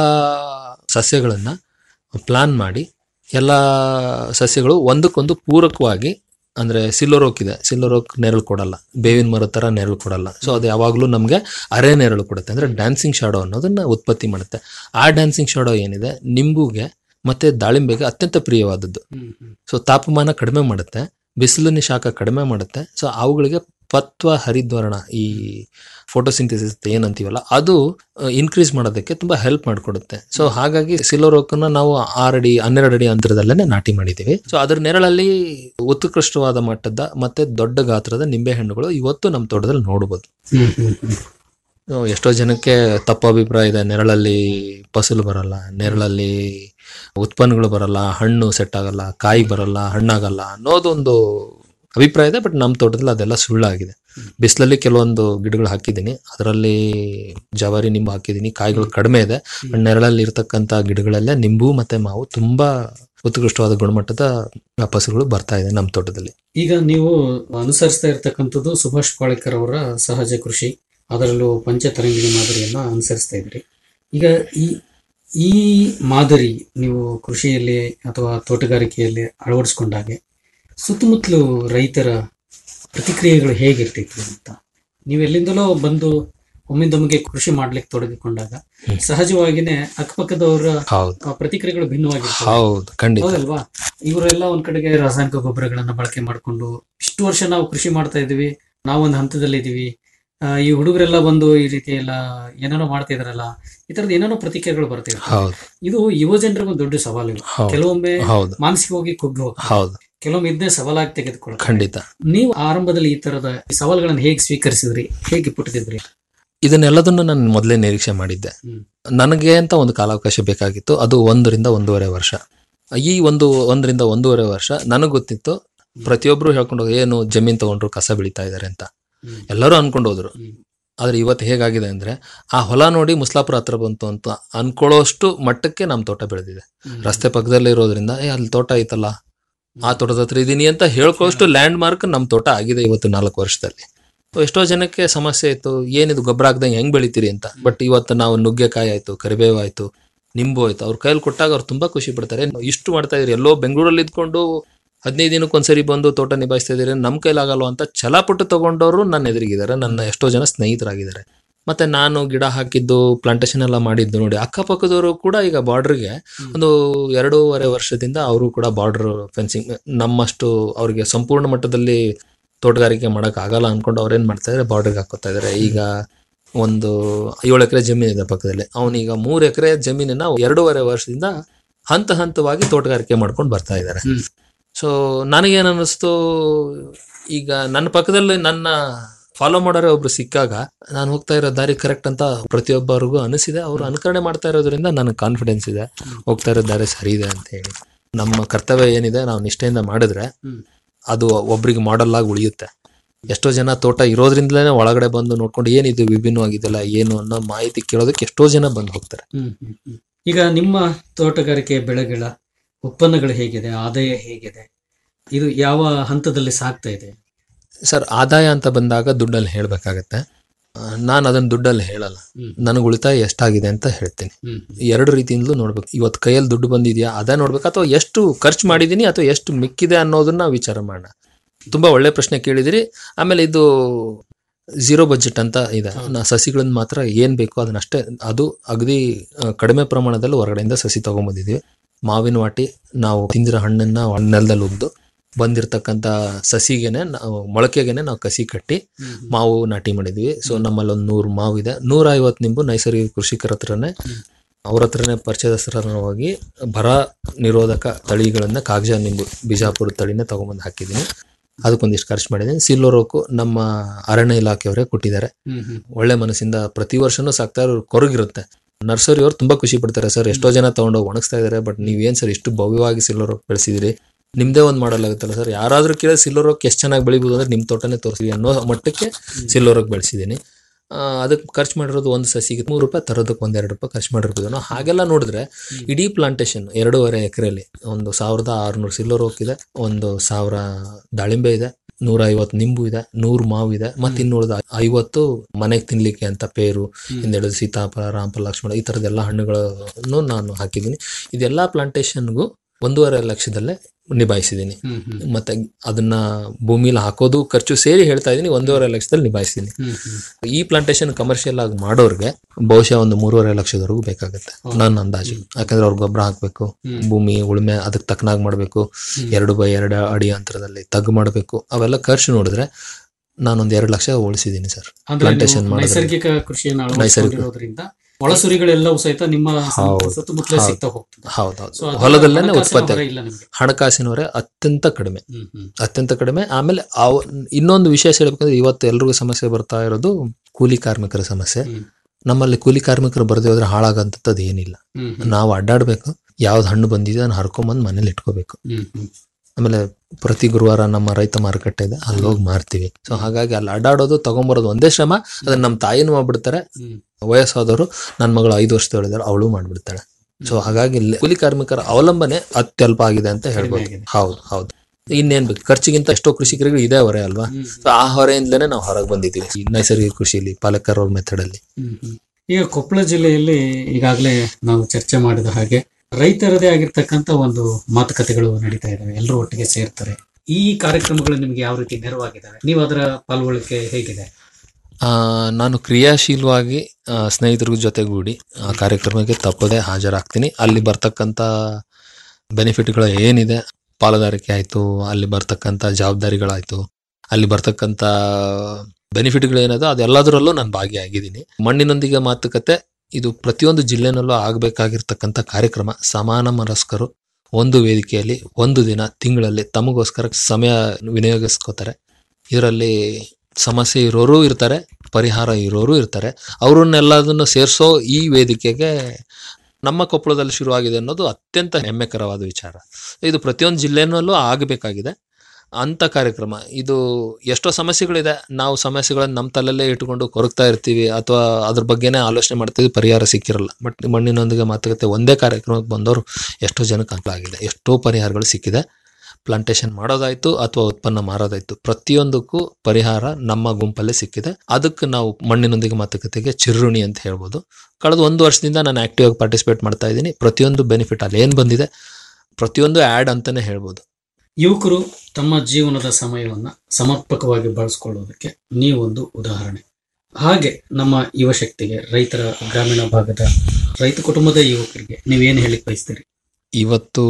ಸಸ್ಯಗಳನ್ನ ಪ್ಲಾನ್ ಮಾಡಿ ಎಲ್ಲ ಸಸ್ಯಗಳು ಒಂದಕ್ಕೊಂದು ಪೂರಕವಾಗಿ ಅಂದ್ರೆ ಸಿಲ್ಲೋರೋಕ್ ಇದೆ ಸಿಲ್ಲೋರೋಕ್ ನೆರಳು ಕೊಡಲ್ಲ ಬೇವಿನ ಮರ ತರ ನೆರಳು ಕೊಡಲ್ಲ ಸೊ ಅದು ಯಾವಾಗಲೂ ನಮಗೆ ಅರೆ ನೆರಳು ಕೊಡುತ್ತೆ ಅಂದ್ರೆ ಡ್ಯಾನ್ಸಿಂಗ್ ಶಾಡೋ ಅನ್ನೋದನ್ನ ಉತ್ಪತ್ತಿ ಮಾಡುತ್ತೆ ಆ ಡ್ಯಾನ್ಸಿಂಗ್ ಶಾಡೋ ಏನಿದೆ ನಿಂಬುಗೆ ಮತ್ತೆ ದಾಳಿಂಬೆಗೆ ಅತ್ಯಂತ ಪ್ರಿಯವಾದದ್ದು ಸೊ ತಾಪಮಾನ ಕಡಿಮೆ ಮಾಡುತ್ತೆ ಬಿಸಿಲಿನ ಶಾಖ ಕಡಿಮೆ ಮಾಡುತ್ತೆ ಸೊ ಅವುಗಳಿಗೆ ಪತ್ವ ಹರಿದ್ವರ್ಣ ಈ ಫೋಟೋಸಿಂಥಸಿಸ್ ಏನಂತೀವಲ್ಲ ಅದು ಇನ್ಕ್ರೀಸ್ ಮಾಡೋದಕ್ಕೆ ತುಂಬಾ ಹೆಲ್ಪ್ ಮಾಡಿಕೊಡುತ್ತೆ ಸೊ ಹಾಗಾಗಿ ಸಿಲೋರೋಕನ್ನ ನಾವು ಆರಡಿ ಹನ್ನೆರಡು ಅಡಿ ಅಂತರದಲ್ಲೇ ನಾಟಿ ಮಾಡಿದ್ದೀವಿ ಸೊ ಅದ್ರ ನೆರಳಲ್ಲಿ ಉತ್ಕೃಷ್ಟವಾದ ಮಟ್ಟದ ಮತ್ತೆ ದೊಡ್ಡ ಗಾತ್ರದ ನಿಂಬೆ ಹಣ್ಣುಗಳು ಇವತ್ತು ನಮ್ಮ ತೋಟದಲ್ಲಿ ನೋಡಬಹುದು ಸೊ, ಎಷ್ಟೋ ಜನಕ್ಕೆ ತಪ್ಪು ಅಭಿಪ್ರಾಯ ಇದೆ ನೆರಳಲ್ಲಿ ಫಸಲು ಬರಲ್ಲ ನೆರಳಲ್ಲಿ ಉತ್ಪನ್ನಗಳು ಬರಲ್ಲ ಹಣ್ಣು ಸೆಟ್ ಆಗಲ್ಲ ಕಾಯಿ ಬರಲ್ಲ ಹಣ್ಣಾಗಲ್ಲ ಅನ್ನೋದೊಂದು ಅಭಿಪ್ರಾಯ ಇದೆ ಬಟ್ ನಮ್ಮ ತೋಟದಲ್ಲಿ ಅದೆಲ್ಲ ಸುಳ್ಳಾಗಿದೆ ಬಿಸಿಲಲ್ಲಿ ಕೆಲವೊಂದು ಗಿಡಗಳು ಹಾಕಿದ್ದೀನಿ ಅದರಲ್ಲಿ ಜವಾರಿ ನಿಂಬು ಹಾಕಿದ್ದೀನಿ ಕಾಯಿಗಳು ಕಡಿಮೆ ಇದೆ ನೆರಳಲ್ಲಿ ಇರ್ತಕ್ಕಂಥ ಗಿಡಗಳಲ್ಲೇ ನಿಂಬು ಮತ್ತೆ ಮಾವು ತುಂಬಾ ಉತ್ಕೃಷ್ಟವಾದ ಗುಣಮಟ್ಟದ ಫಸಲುಗಳು ಬರ್ತಾ ಇದೆ ನಮ್ಮ ತೋಟದಲ್ಲಿ ಈಗ ನೀವು ಅನುಸರಿಸ್ತಾ ಇರ್ತಕ್ಕಂಥದ್ದು ಸುಭಾಷ್ ಪಾಳೇಕರ್ ಅವರ ಸಹಜ ಕೃಷಿ ಅದರಲ್ಲೂ ಪಂಚತರಂಗಿಣಿ ಮಾದರಿಯನ್ನ ಅನುಸರಿಸ್ತಾ ಇದ್ರಿ ಈಗ ಈ ಈ ಮಾದರಿ ನೀವು ಕೃಷಿಯಲ್ಲಿ ಅಥವಾ ತೋಟಗಾರಿಕೆಯಲ್ಲಿ ಅಳವಡಿಸ್ಕೊಂಡಾಗೆ ಸುತ್ತಮುತ್ತಲು ರೈತರ ಪ್ರತಿಕ್ರಿಯೆಗಳು ಹೇಗಿರ್ತಿತ್ತು ಅಂತ ನೀವು ಎಲ್ಲಿಂದಲೋ ಬಂದು ಒಮ್ಮಿಂದೊಮ್ಮೆಗೆ ಕೃಷಿ ಮಾಡ್ಲಿಕ್ಕೆ ತೊಡಗಿಕೊಂಡಾಗ ಸಹಜವಾಗಿನೇ ಅಕ್ಕಪಕ್ಕದವರ ಹೌದು. ಆ, ಪ್ರತಿಕ್ರಿಯೆಗಳು ಭಿನ್ನವಾಗಿರ್ತವೆ ಹೌದು ಖಂಡಿತ ಹೌದಲ್ವಾ ಇವರೆಲ್ಲ ಒಂದ್ ಕಡೆಗೆ ರಾಸಾಯನಿಕ ಗೊಬ್ಬರಗಳನ್ನ ಬಳಕೆ ಮಾಡ್ಕೊಂಡು ಇಷ್ಟು ವರ್ಷ ನಾವು ಕೃಷಿ ಮಾಡ್ತಾ ಇದೀವಿ ನಾವೊಂದು ಹಂತದಲ್ಲಿ ಇದೀವಿ ಆ, ಈ ಹುಡುಗರೆಲ್ಲ ಬಂದು ಈ ರೀತಿ ಎಲ್ಲ ಏನೇನೋ ಮಾಡ್ತಾ ಇದಾರಲ್ಲ ಈ ತರದ ಏನೇನೋ ಪ್ರತಿಕ್ರಿಯೆಗಳು ಬರ್ತಿರ್ತವೆ ಹೌದು ಇದು ಯುವ ಜನರಿಗೆ ಒಂದು ದೊಡ್ಡ ಸವಾಲು ಇದು. ಹೌದು. ಕೆಲವೊಮ್ಮೆ ಹೌದು. ಮಾನಸಿಕವಾಗಿ ಕುಗ್ಗಿ ಹೋಗ್ತಾರೆ ಹೌದು ಕೆಲವೊಮ್ಮೆ ಇದನ್ನೇ ಸವಾಲಾಗಿ ತೆಗೆದುಕೊಳ್ಳಿ ಖಂಡಿತ ನೀವು ಆರಂಭದಲ್ಲಿ ಈ ತರದ ಸವಾಲುಗಳನ್ನು ಹೇಗೆ ಸ್ವೀಕರಿಸಿದ್ರಿ ಹೇಗೆ ಪುಟ್ಟಿದ್ರಿ ಇದನ್ನೆಲ್ಲದನ್ನು ನಾನು ಮೊದಲೇ ನಿರೀಕ್ಷೆ ಮಾಡಿದ್ದೆ ನನಗೆ ಅಂತ ಒಂದು ಕಾಲಾವಕಾಶ ಬೇಕಾಗಿತ್ತು ಅದು ಒಂದರಿಂದ ಒಂದೂವರೆ ವರ್ಷ ಈ ಒಂದು ಒಂದರಿಂದ ಒಂದೂವರೆ ವರ್ಷ ನನಗೆ ಗೊತ್ತಿತ್ತು ಪ್ರತಿಯೊಬ್ರು ಹೇಳ್ಕೊಂಡು ಹೋಗಿ, ಏನು ಜಮೀನ್ ತಗೊಂಡ್ರು ಕಸ ಬೆಳೀತಾ ಇದ್ದಾರೆ ಅಂತ ಎಲ್ಲರೂ ಅನ್ಕೊಂಡು ಹೋದ್ರು ಆದ್ರೆ ಇವತ್ತು ಹೇಗಾಗಿದೆ ಅಂದ್ರೆ ಆ ಹೊಲ ನೋಡಿ ಮುಸ್ಲಾಪುರ ಹತ್ರ ಬಂತು ಅಂತ ಅನ್ಕೊಳ್ಳೋಷ್ಟು ಮಟ್ಟಕ್ಕೆ ನಮ್ಮ ತೋಟ ಬೆಳೆದಿದೆ ರಸ್ತೆ ಪಕ್ಕದಲ್ಲೇ ಇರೋದ್ರಿಂದ ಏ ಅಲ್ಲಿ ತೋಟ ಐತಲ್ಲ ಆ ತೋಟದ ಹತ್ರ ಇದೀನಿ ಅಂತ ಹೇಳ್ಕೊಳ್ಳೋಷ್ಟು ಲ್ಯಾಂಡ್ ಮಾರ್ಕ್ ನಮ್ಮ ತೋಟ ಆಗಿದೆ ಇವತ್ತು ನಾಲ್ಕು ವರ್ಷದಲ್ಲಿ So ಎಷ್ಟೋ ಜನಕ್ಕೆ ಸಮಸ್ಯೆ ಇತ್ತು ಏನಿದು ಗೊಬ್ಬರ ಹಾಕ್ದಂಗೆ ಹೆಂಗ್ ಬೆಳಿತೀರಿ ಅಂತ ಬಟ್ ಇವತ್ತು ನಾವು ನುಗ್ಗೆಕಾಯಿ ಆಯ್ತು ಕರಿಬೇವು ಆಯ್ತು ನಿಂಬು ಆಯ್ತು ಅವ್ರ ಕೈಯಲ್ಲಿ ಕೊಟ್ಟಾಗ ಅವ್ರು ತುಂಬಾ ಖುಷಿ ಪಡ್ತಾರೆ ಇಷ್ಟು ಮಾಡ್ತಾ ಇದ್ರಿ ಎಲ್ಲೋ ಬೆಂಗಳೂರಲ್ಲಿ ಇದ್ಕೊಂಡು ಹದಿನೈದು ದಿನಕ್ಕೊಂದ್ಸರಿ ಬಂದು ತೋಟ ನಿಭಾಯಿಸ್ತಾ ಇದ್ದೀರಿ ನಮ್ಮ ಕೈಲಾಗಲ್ವ ಅಂತ ಛಲಪಟ್ಟು ತಗೊಂಡವರು ನನ್ನ ಎದುರಿಗಿದ್ದಾರೆ ನನ್ನ ಎಷ್ಟೋ ಜನ ಸ್ನೇಹಿತರಾಗಿದ್ದಾರೆ ಮತ್ತೆ ನಾನು ಗಿಡ ಹಾಕಿದ್ದು ಪ್ಲಾಂಟೇಶನ್ ಎಲ್ಲ ಮಾಡಿದ್ದು ನೋಡಿ ಅಕ್ಕಪಕ್ಕದವರು ಕೂಡ ಈಗ ಬಾರ್ಡರ್ಗೆ ಒಂದು ಎರಡೂವರೆ ವರ್ಷದಿಂದ ಅವರು ಕೂಡ ಬಾರ್ಡರ್ ಫೆನ್ಸಿಂಗ್ ನಮ್ಮಷ್ಟು ಅವ್ರಿಗೆ ಸಂಪೂರ್ಣ ಮಟ್ಟದಲ್ಲಿ ತೋಟಗಾರಿಕೆ ಮಾಡಕ್ ಆಗಲ್ಲ ಅನ್ಕೊಂಡು ಅವ್ರೇನ್ ಮಾಡ್ತಾ ಇದಾರೆ ಬಾರ್ಡರ್ಗೆ ಹಾಕೋತಾ ಇದಾರೆ ಈಗ ಒಂದು ಏಳು ಎಕರೆ ಜಮೀನ್ ಇದೆ ಪಕ್ಕದಲ್ಲಿ ಅವನೀಗ ಮೂರು ಎಕರೆ ಜಮೀನನ್ನ ಎರಡೂವರೆ ವರ್ಷದಿಂದ ಹಂತ ಹಂತವಾಗಿ ತೋಟಗಾರಿಕೆ ಮಾಡ್ಕೊಂಡು ಬರ್ತಾ ಇದ್ದಾರೆ ಸೊ ನನಗೇನ್ ಅನ್ನಿಸ್ತು ಈಗ ನನ್ನ ಪಕ್ಕದಲ್ಲಿ ನನ್ನ ಫಾಲೋ ಮಾಡೋರೆ ಒಬ್ರು ಸಿಕ್ಕಾಗ ನಾನು ಹೋಗ್ತಾ ಇರೋ ದಾರಿ ಕರೆಕ್ಟ್ ಅಂತ ಪ್ರತಿಯೊಬ್ಬರಿಗೂ ಅನಿಸಿದೆ ಅವರು ಅನುಕರಣೆ ಮಾಡ್ತಾ ಇರೋದ್ರಿಂದ ನನಗೆ ಕಾನ್ಫಿಡೆನ್ಸ್ ಇದೆ ಹೋಗ್ತಾ ಇರೋ ದಾರಿ ಸರಿ ಇದೆ ಅಂತ ಹೇಳಿ ನಮ್ಮ ಕರ್ತವ್ಯ ಏನಿದೆ ನಾವು ನಿಷ್ಠೆಯಿಂದ ಮಾಡಿದ್ರೆ ಅದು ಒಬ್ರಿಗೆ ಮಾಡೆಲ್ ಆಗಿ ಉಳಿಯುತ್ತೆ ಎಷ್ಟೋ ಜನ ತೋಟ ಇರೋದ್ರಿಂದಲೇ ಒಳಗಡೆ ಬಂದು ನೋಡ್ಕೊಂಡು ಏನಿದು ವಿಭಿನ್ನವಾಗಿದೆಲ್ಲ ಏನು ಅನ್ನೋ ಮಾಹಿತಿ ಕೇಳೋದಕ್ಕೆ ಎಷ್ಟೋ ಜನ ಬಂದು ಹೋಗ್ತಾರೆ ಹ್ಮ್ ಹ್ಮ್ ಹ್ಮ್. ಈಗ ನಿಮ್ಮ ತೋಟಗಾರಿಕೆ ಬೆಳೆಗಳ ಉತ್ಪನ್ನಗಳು ಹೇಗಿದೆ ಆದಾಯ ಹೇಗಿದೆ ಇದು ಯಾವ ಹಂತದಲ್ಲಿ ಸಾಗ್ತಾ ಇದೆ ಸರ್ ಆದಾಯ ಅಂತ ಬಂದಾಗ ದುಡ್ಡಲ್ಲಿ ಹೇಳ್ಬೇಕಾಗತ್ತೆ ನಾನು ಅದನ್ನ ದುಡ್ಡಲ್ಲಿ ಹೇಳಲ್ಲ ನನಗೆ ಉಳಿತಾಯ ಎಷ್ಟಾಗಿದೆ ಅಂತ ಹೇಳ್ತೀನಿ ಎರಡು ರೀತಿಯಿಂದಲೂ ನೋಡ್ಬೇಕು ಇವತ್ತು ಕೈಯಲ್ಲಿ ದುಡ್ಡು ಬಂದಿದೆಯಾ ಅದೇ ನೋಡ್ಬೇಕು ಅಥವಾ ಎಷ್ಟು ಖರ್ಚು ಮಾಡಿದೀನಿ ಅಥವಾ ಎಷ್ಟು ಮಿಕ್ಕಿದೆ ಅನ್ನೋದನ್ನ ವಿಚಾರ ಮಾಡೋಣ ತುಂಬಾ ಒಳ್ಳೆ ಪ್ರಶ್ನೆ ಕೇಳಿದಿರಿ ಆಮೇಲೆ ಇದು ಝೀರೋ ಬಜೆಟ್ ಅಂತ ಇದೆ ನಾ ಸಸಿಗಳನ್ನ ಮಾತ್ರ ಏನ್ ಬೇಕು ಅದನ್ನಷ್ಟೇ ಅದು ಅಗದಿ ಆ, ಕಡಿಮೆ ಪ್ರಮಾಣದಲ್ಲಿ ಹೊರಗಡೆಯಿಂದ ಸಸಿ ತಗೊಂಬಂದಿದೀವಿ ಮಾವಿನ ವಾಟಿ ನಾವು ತಿಂದಿರೋ ಹಣ್ಣನ್ನ ನೆಲದಲ್ಲಿ ಉಗ್ದು ಬಂದಿರತಕ್ಕಂತ ಸಸಿಗೆನೆ ನಾವು ಮೊಳಕೆಗೆನೆ ನಾವು ಕಸಿ ಕಟ್ಟಿ ಮಾವು ನಾಟಿ ಮಾಡಿದ್ವಿ ಸೊ ನಮ್ಮಲ್ಲಿ ಒಂದು ನೂರು ಮಾವು ಇದೆ ನೂರ ಐವತ್ತು ನಿಂಬು ನೈಸರ್ಗಿಕ ಕೃಷಿಕರ ಹತ್ರನೇ ಅವ್ರ ಹತ್ರನೇ ಪರಿಚಯದಸ್ಥರನ್ನ ಹೋಗಿ ಬರ ನಿರೋಧಕ ತಳಿಗಳನ್ನ ಕಾಗಜ ನಿಂಬು ಬಿಜಾಪುರ ತಳಿನೇ ತಗೊಂಬಂದು ಹಾಕಿದ್ದೀನಿ ಅದಕ್ಕೊಂದಿಷ್ಟು ಖರ್ಚು ಮಾಡಿದ್ದೀನಿ ಸಿಲ್ಲೋರೋಕು ನಮ್ಮ ಅರಣ್ಯ ಇಲಾಖೆಯವರೇ ಕೊಟ್ಟಿದ್ದಾರೆ ಹ್ಮ್ ಹ್ಮ್. ಒಳ್ಳೆ ಮನಸ್ಸಿಂದ ಪ್ರತಿ ವರ್ಷನೂ ಸಾಕ್ತಾ ಇರೋ ಕೊರಗಿರುತ್ತೆ ನರ್ಸರಿ ಅವ್ರು ತುಂಬಾ ಖುಷಿ ಪಡ್ತಾರೆ ಸರ್ ಎಷ್ಟೋ ಜನ ತಗೊಂಡೋಗಿ ಒಣಗಿಸ್ತಾ ಇದಾರೆ ಬಟ್ ನೀವೇನ್ ಸರ್ ಇಷ್ಟು ಭವ್ಯವಾಗಿ ಸಿಲ್ಲೋರೋಕ್ ಬೆಳೆಸಿದಿರಿ ನಿಮ್ದೇ ಒಂದು ಮಾಡಲ್ ಆಗುತ್ತಲ್ಲ ಸರ್ ಯಾರಾದ್ರೂ ಕೇಳಿ ಸಿಲ್ಲೋರೋಕ್ ಎಷ್ಟು ಚೆನ್ನಾಗಿ ಬೆಳಿಬೋದು ಅಂದ್ರೆ ನಿಮ್ ತೋಟನೇ ತೋರಿಸಿ ಅನ್ನೋ ಮಟ್ಟಕ್ಕೆ ಸಿಲ್ಲೋರೋಕ್ ಬೆಳೆಸಿದ್ದೀನಿ ಅದಕ್ಕೆ ಖರ್ಚು ಮಾಡಿರೋದು ಒಂದು ಸಸಿಗೆ ಮೂರು ರೂಪಾಯಿ ತರೋದಕ್ಕೆ ಒಂದ್ ಎರಡು ರೂಪಾಯಿ ಖರ್ಚು ಮಾಡಿರ್ಬೋದು ನಾವು ಹಾಗೆಲ್ಲ ನೋಡಿದ್ರೆ ಇಡೀ ಪ್ಲಾಂಟೇಶನ್ ಎರಡೂವರೆ ಎಕರೆಯಲ್ಲಿ ಒಂದು ಸಾವಿರದ ಆರುನೂರು ಸಿಲ್ಲೋರೋಕ್ ಇದೆ ಒಂದು ಸಾವಿರ ದಾಳಿಂಬೆ ಇದೆ ನೂರ ಐವತ್ತು ನಿಂಬು ಇದೆ ನೂರು ಮಾವು ಇದೆ ಮತ್ತೆ ಇನ್ನುಳಿದ ಐವತ್ತು ಮನೆಗೆ ತಿನ್ಲಿಕ್ಕೆ ಅಂತ ಪೇರು ಹಿಂದೆಳೆದು ಸೀತಾಫಲ ರಾಮಫಲ ಲಕ್ಷ್ಮಣ ಈ ಥರದ್ದೆಲ್ಲ ಹಣ್ಣುಗಳನ್ನು ನಾನು ಹಾಕಿದ್ದೀನಿ ಇದೆಲ್ಲ ಪ್ಲಾಂಟೇಶನ್ಗೂ ಒಂದೂವರೆ ಲಕ್ಷದಲ್ಲೇ ನಿಭಾಯಿಸಿದ್ದೀನಿ ಹ್ಮ್ ಹ್ಮ್. ಮತ್ತೆ ಅದನ್ನ ಭೂಮಿಲಿ ಹಾಕೋದು ಖರ್ಚು ಸೇರಿ ಹೇಳ್ತಾ ಇದ್ದೀನಿ ಒಂದೂವರೆ ಲಕ್ಷದಲ್ಲಿ ನಿಭಾಯಿಸ್ತೀನಿ ಹ್ಮ್ ಹ್ಮ್. ಈ ಪ್ಲಾಂಟೇಶನ್ ಕಮರ್ಷಿಯಲ್ ಆಗಿ ಮಾಡೋರ್ಗೆ ಬಹುಶಃ ಒಂದು ಮೂರುವರೆ ಲಕ್ಷದವರೆಗೂ ಬೇಕಾಗುತ್ತೆ ನನ್ನ ಅಂದಾಜು ಯಾಕಂದ್ರೆ ಅವ್ರು ಗೊಬ್ಬರ ಹಾಕ್ಬೇಕು ಹ್ಮ್. ಭೂಮಿ ಉಳುಮೆ ಅದಕ್ಕೆ ತಕ್ಕನಾಗಿ ಮಾಡಬೇಕು ಎರಡು ಬೈ ಎರಡು ಅಡಿ ಅಂತರದಲ್ಲಿ ತಗ್ಗು ಮಾಡಬೇಕು ಅವೆಲ್ಲ ಖರ್ಚು ನೋಡಿದ್ರೆ ನಾನೊಂದು ಎರಡು ಲಕ್ಷ ಉಳಿಸಿದ್ದೀನಿ ಸರ್ ಅಂದ್ರೆ ಪ್ಲಾಂಟೇಶನ್ ನೀವು ಮಾಡಿದ್ರೆ ನೈಸರ್ಗಿಕ ಕೃಷಿಯನ್ನು ನೈಸರ್ಗಿಕ ಅಳವಡಿಸಿಕೊಂಡಿರೋದ್ರಿಂದ ಒಳಸುರಿಗಳೆಲ್ಲವೂ ಸಹಿತ ನಿಮ್ಮ ಹೌದು, ಸುತ್ತಮುತ್ತಲೇ ಹೌದು. ಸಿಗ್ತಾ ಹೋಗ್ತದೆ ಹೌದೌದು So ಅದರ ಹೊಲದಲ್ಲೇನೆ ಹಣಕಾಸಿನ ಉತ್ಪತ್ತಿ ಹೊರೆ ಇಲ್ಲ ನಿಮ್ಗೆ. ಹಣಕಾಸಿನ ಹೊರೆ ಅತ್ಯಂತ ಕಡಿಮೆ ಹ್ಮ್ ಹ್ಮ್. ಅತ್ಯಂತ ಕಡಿಮೆ ಆಮೇಲೆ ಅವ್ ಇನ್ನೊಂದು ವಿಶೇಷ ಹೇಳ್ಬೇಕಂದ್ರೆ ಇವತ್ತು ಎಲ್ರಿಗೂ ಸಮಸ್ಯೆ ಬರ್ತಾ ಇರೋದು ಕೂಲಿ ಕಾರ್ಮಿಕರ ಸಮಸ್ಯೆ ನಮ್ಮಲ್ಲಿ ಕೂಲಿ ಕಾರ್ಮಿಕರು ಬರದೇ ಹೋದ್ರೆ ಹಾಳಾಗಂತದ್ದು ಏನಿಲ್ಲ ಹ್ಮ್ ಹ್ಮ್. ನಾವು ಅಡ್ಡಾಡ್ಬೇಕು ಯಾವ್ದು ಹಣ್ಣು ಬಂದಿದೆ ಅದನ್ನ ಹರ್ಕೊಂಬಂದು ಮನೇಲಿ ಇಟ್ಕೋಬೇಕು ಹ್ಮ್ ಹ್ಮ್. ಆಮೇಲೆ ಪ್ರತಿ ಗುರುವಾರ ನಮ್ಮ ರೈತ ಮಾರುಕಟ್ಟೆ ಇದೆ ಅಲ್ಲಿ ಹೋಗಿ ಮಾರ್ತೀವಿ ಸೊ ಹಾಗಾಗಿ ಅಲ್ಲಿ ಅಡ್ಡಾಡೋದು ತಗೊಂಬರೋದು ಒಂದೇ ಶ್ರಮ ಅದನ್ನ ನಮ್ಮ ತಾಯಿನೂ ಮಾಡ್ಬಿಡ್ತಾರೆ ವಯಸ್ಸಾದವರು ನನ್ನ ಮಗಳು ಐದು ವರ್ಷದವಳಿದ್ದಾರೆ ಅವಳು ಮಾಡ್ಬಿಡ್ತಾಳೆ ಸೊ ಹಾಗಾಗಿ ಇಲ್ಲಿ ಕೂಲಿ ಕಾರ್ಮಿಕರ ಅವಲಂಬನೆ ಅತ್ಯಲ್ಪ ಆಗಿದೆ ಅಂತ ಹೇಳ್ಬೋದು ಹೌದು ಹೌದು ಇನ್ನೇನ್ ಬೇಕು ಖರ್ಚಿಗಿಂತ ಎಷ್ಟೋ ಕೃಷಿಕರಿಗೆ ಇದೇ ಹೊರೆ ಅಲ್ವಾ ಸೊ ಆ ಹೊರೆಯಿಂದಲೇ ನಾವು ಹೊರಗೆ ಬಂದಿದ್ದೀವಿ ಈ ನೈಸರ್ಗಿಕ ಕೃಷಿಲಿ ಪಾಲಕರ್ ಅವ್ರ ಮೆಥಡ್ ಅಲ್ಲಿ ಈಗ ಕೊಪ್ಪಳ ಜಿಲ್ಲೆಯಲ್ಲಿ ಈಗಾಗಲೇ ನಾವು ಚರ್ಚೆ ಮಾಡಿದ ಹಾಗೆ ರೈತರದೇ ಆಗಿರ್ತಕ್ಕಂಥ ಒಂದು ಮಾತುಕತೆಗಳು ನಡೀತಾ ಇದಾವೆ ಎಲ್ಲರೂ ಒಟ್ಟಿಗೆ ಸೇರ್ತಾರೆ ಈ ಕಾರ್ಯಕ್ರಮಗಳು ನಿಮ್ಗೆ ಯಾವ ರೀತಿ ನೆರವಾಗಿದ್ದಾವೆ ನೀವು ಅದರ ಪಾಲ್ಗೊಳ್ಳಿಕೆ ಹೇಗಿದೆ ಆ, ನಾನು ಕ್ರಿಯಾಶೀಲವಾಗಿ ಆ, ಸ್ನೇಹಿತರ ಜೊತೆಗೂಡಿ ಆ ಕಾರ್ಯಕ್ರಮಕ್ಕೆ ತಪ್ಪದೆ ಹಾಜರಾಗ್ತೀನಿ ಅಲ್ಲಿ ಬರ್ತಕ್ಕಂಥ ಬೆನಿಫಿಟ್ಗಳು ಏನಿದೆ ಪಾಲುದಾರಿಕೆ ಆಯಿತು ಅಲ್ಲಿ ಬರ್ತಕ್ಕಂಥ ಜವಾಬ್ದಾರಿಗಳಾಯಿತು ಅಲ್ಲಿ ಬರ್ತಕ್ಕಂಥ ಬೆನಿಫಿಟ್ಗಳು ಏನದೋ ಅದೆಲ್ಲದರಲ್ಲೂ ನಾನು ಭಾಗಿಯಾಗಿದ್ದೀನಿ ಮಣ್ಣಿನೊಂದಿಗೆ ಮಾತುಕತೆ ಇದು ಪ್ರತಿಯೊಂದು ಜಿಲ್ಲೆನಲ್ಲೂ ಆಗಬೇಕಾಗಿರ್ತಕ್ಕಂಥ ಕಾರ್ಯಕ್ರಮ ಸಮಾನ ಮನಸ್ಕರು ಒಂದು ವೇದಿಕೆಯಲ್ಲಿ ಒಂದು ದಿನ ತಿಂಗಳಲ್ಲಿ ತಮಗೋಸ್ಕರ ಸಮಯ ವಿನಿಯೋಗಿಸ್ಕೋತಾರೆ ಇದರಲ್ಲಿ ಸಮಸ್ಯೆ ಇರೋರು ಇರ್ತಾರೆ ಪರಿಹಾರ ಇರೋರು ಇರ್ತಾರೆ ಅವ್ರನ್ನೆಲ್ಲದನ್ನು ಸೇರಿಸೋ ಈ ವೇದಿಕೆಗೆ ನಮ್ಮ ಕೊಪ್ಪಳದಲ್ಲಿ ಶುರುವಾಗಿದೆ ಅನ್ನೋದು ಅತ್ಯಂತ ಹೆಮ್ಮೆಕರವಾದ ವಿಚಾರ ಇದು ಪ್ರತಿಯೊಂದು ಜಿಲ್ಲೆನಲ್ಲೂ ಆಗಬೇಕಾಗಿದೆ ಅಂಥ ಕಾರ್ಯಕ್ರಮ ಇದು ಎಷ್ಟೋ ಸಮಸ್ಯೆಗಳಿದೆ ನಾವು ಸಮಸ್ಯೆಗಳನ್ನ ನಮ್ಮ ತಲೆಯಲ್ಲೇ ಇಟ್ಕೊಂಡು ಕೊರಗ್ತಾ ಇರ್ತೀವಿ ಅಥವಾ ಅದ್ರ ಬಗ್ಗೆನೇ ಆಲೋಚನೆ ಮಾಡ್ತೀವಿ ಪರಿಹಾರ ಸಿಕ್ಕಿರಲ್ಲ ಬಟ್ ಮಣ್ಣಿನೊಂದಿಗೆ ಮಾತುಕತೆ ಒಂದೇ ಕಾರ್ಯಕ್ರಮಕ್ಕೆ ಬಂದವರು ಎಷ್ಟೋ ಜನಕ್ಕೆ ಅನುಕೂಲ ಎಷ್ಟೋ ಪರಿಹಾರಗಳು ಸಿಕ್ಕಿದೆ ಪ್ಲಾಂಟೇಶನ್ ಮಾಡೋದಾಯ್ತು ಅಥವಾ ಉತ್ಪನ್ನ ಮಾರೋದಾಯ್ತು ಪ್ರತಿಯೊಂದಕ್ಕೂ ಪರಿಹಾರ ನಮ್ಮ ಗುಂಪಲ್ಲೇ ಸಿಕ್ಕಿದೆ ಅದಕ್ಕೆ ನಾವು ಮಣ್ಣಿನೊಂದಿಗೆ ಮಾತುಕತೆಗೆ ಚಿರುಣಿ ಅಂತ ಹೇಳ್ಬೋದು ಕಳೆದ ಒಂದು ವರ್ಷದಿಂದ ನಾನು ಆಕ್ಟಿವ್ ಆಗಿ ಪಾರ್ಟಿಸಿಪೇಟ್ ಮಾಡ್ತಾ ಇದ್ದೀನಿ ಪ್ರತಿಯೊಂದು ಬೆನಿಫಿಟ್ ಅಲ್ಲಿ ಏನು ಬಂದಿದೆ ಪ್ರತಿಯೊಂದು ಆ್ಯಡ್ ಅಂತಾನೆ ಹೇಳ್ಬೋದು ಯುವಕರು ತಮ್ಮ ಜೀವನದ ಸಮಯವನ್ನ ಸಮರ್ಪಕವಾಗಿ ಬಳಸ್ಕೊಳ್ಳೋದಕ್ಕೆ ನೀವೊಂದು ಉದಾಹರಣೆ ಹಾಗೆ ನಮ್ಮ ಯುವಶಕ್ತಿಗೆ ರೈತರ ಗ್ರಾಮೀಣ ಭಾಗದ ರೈತ ಕುಟುಂಬದ ಯುವಕರಿಗೆ ನೀವೇನು ಹೇಳಿಕ್ ಬಯಸ್ತೀರಿ ಇವತ್ತು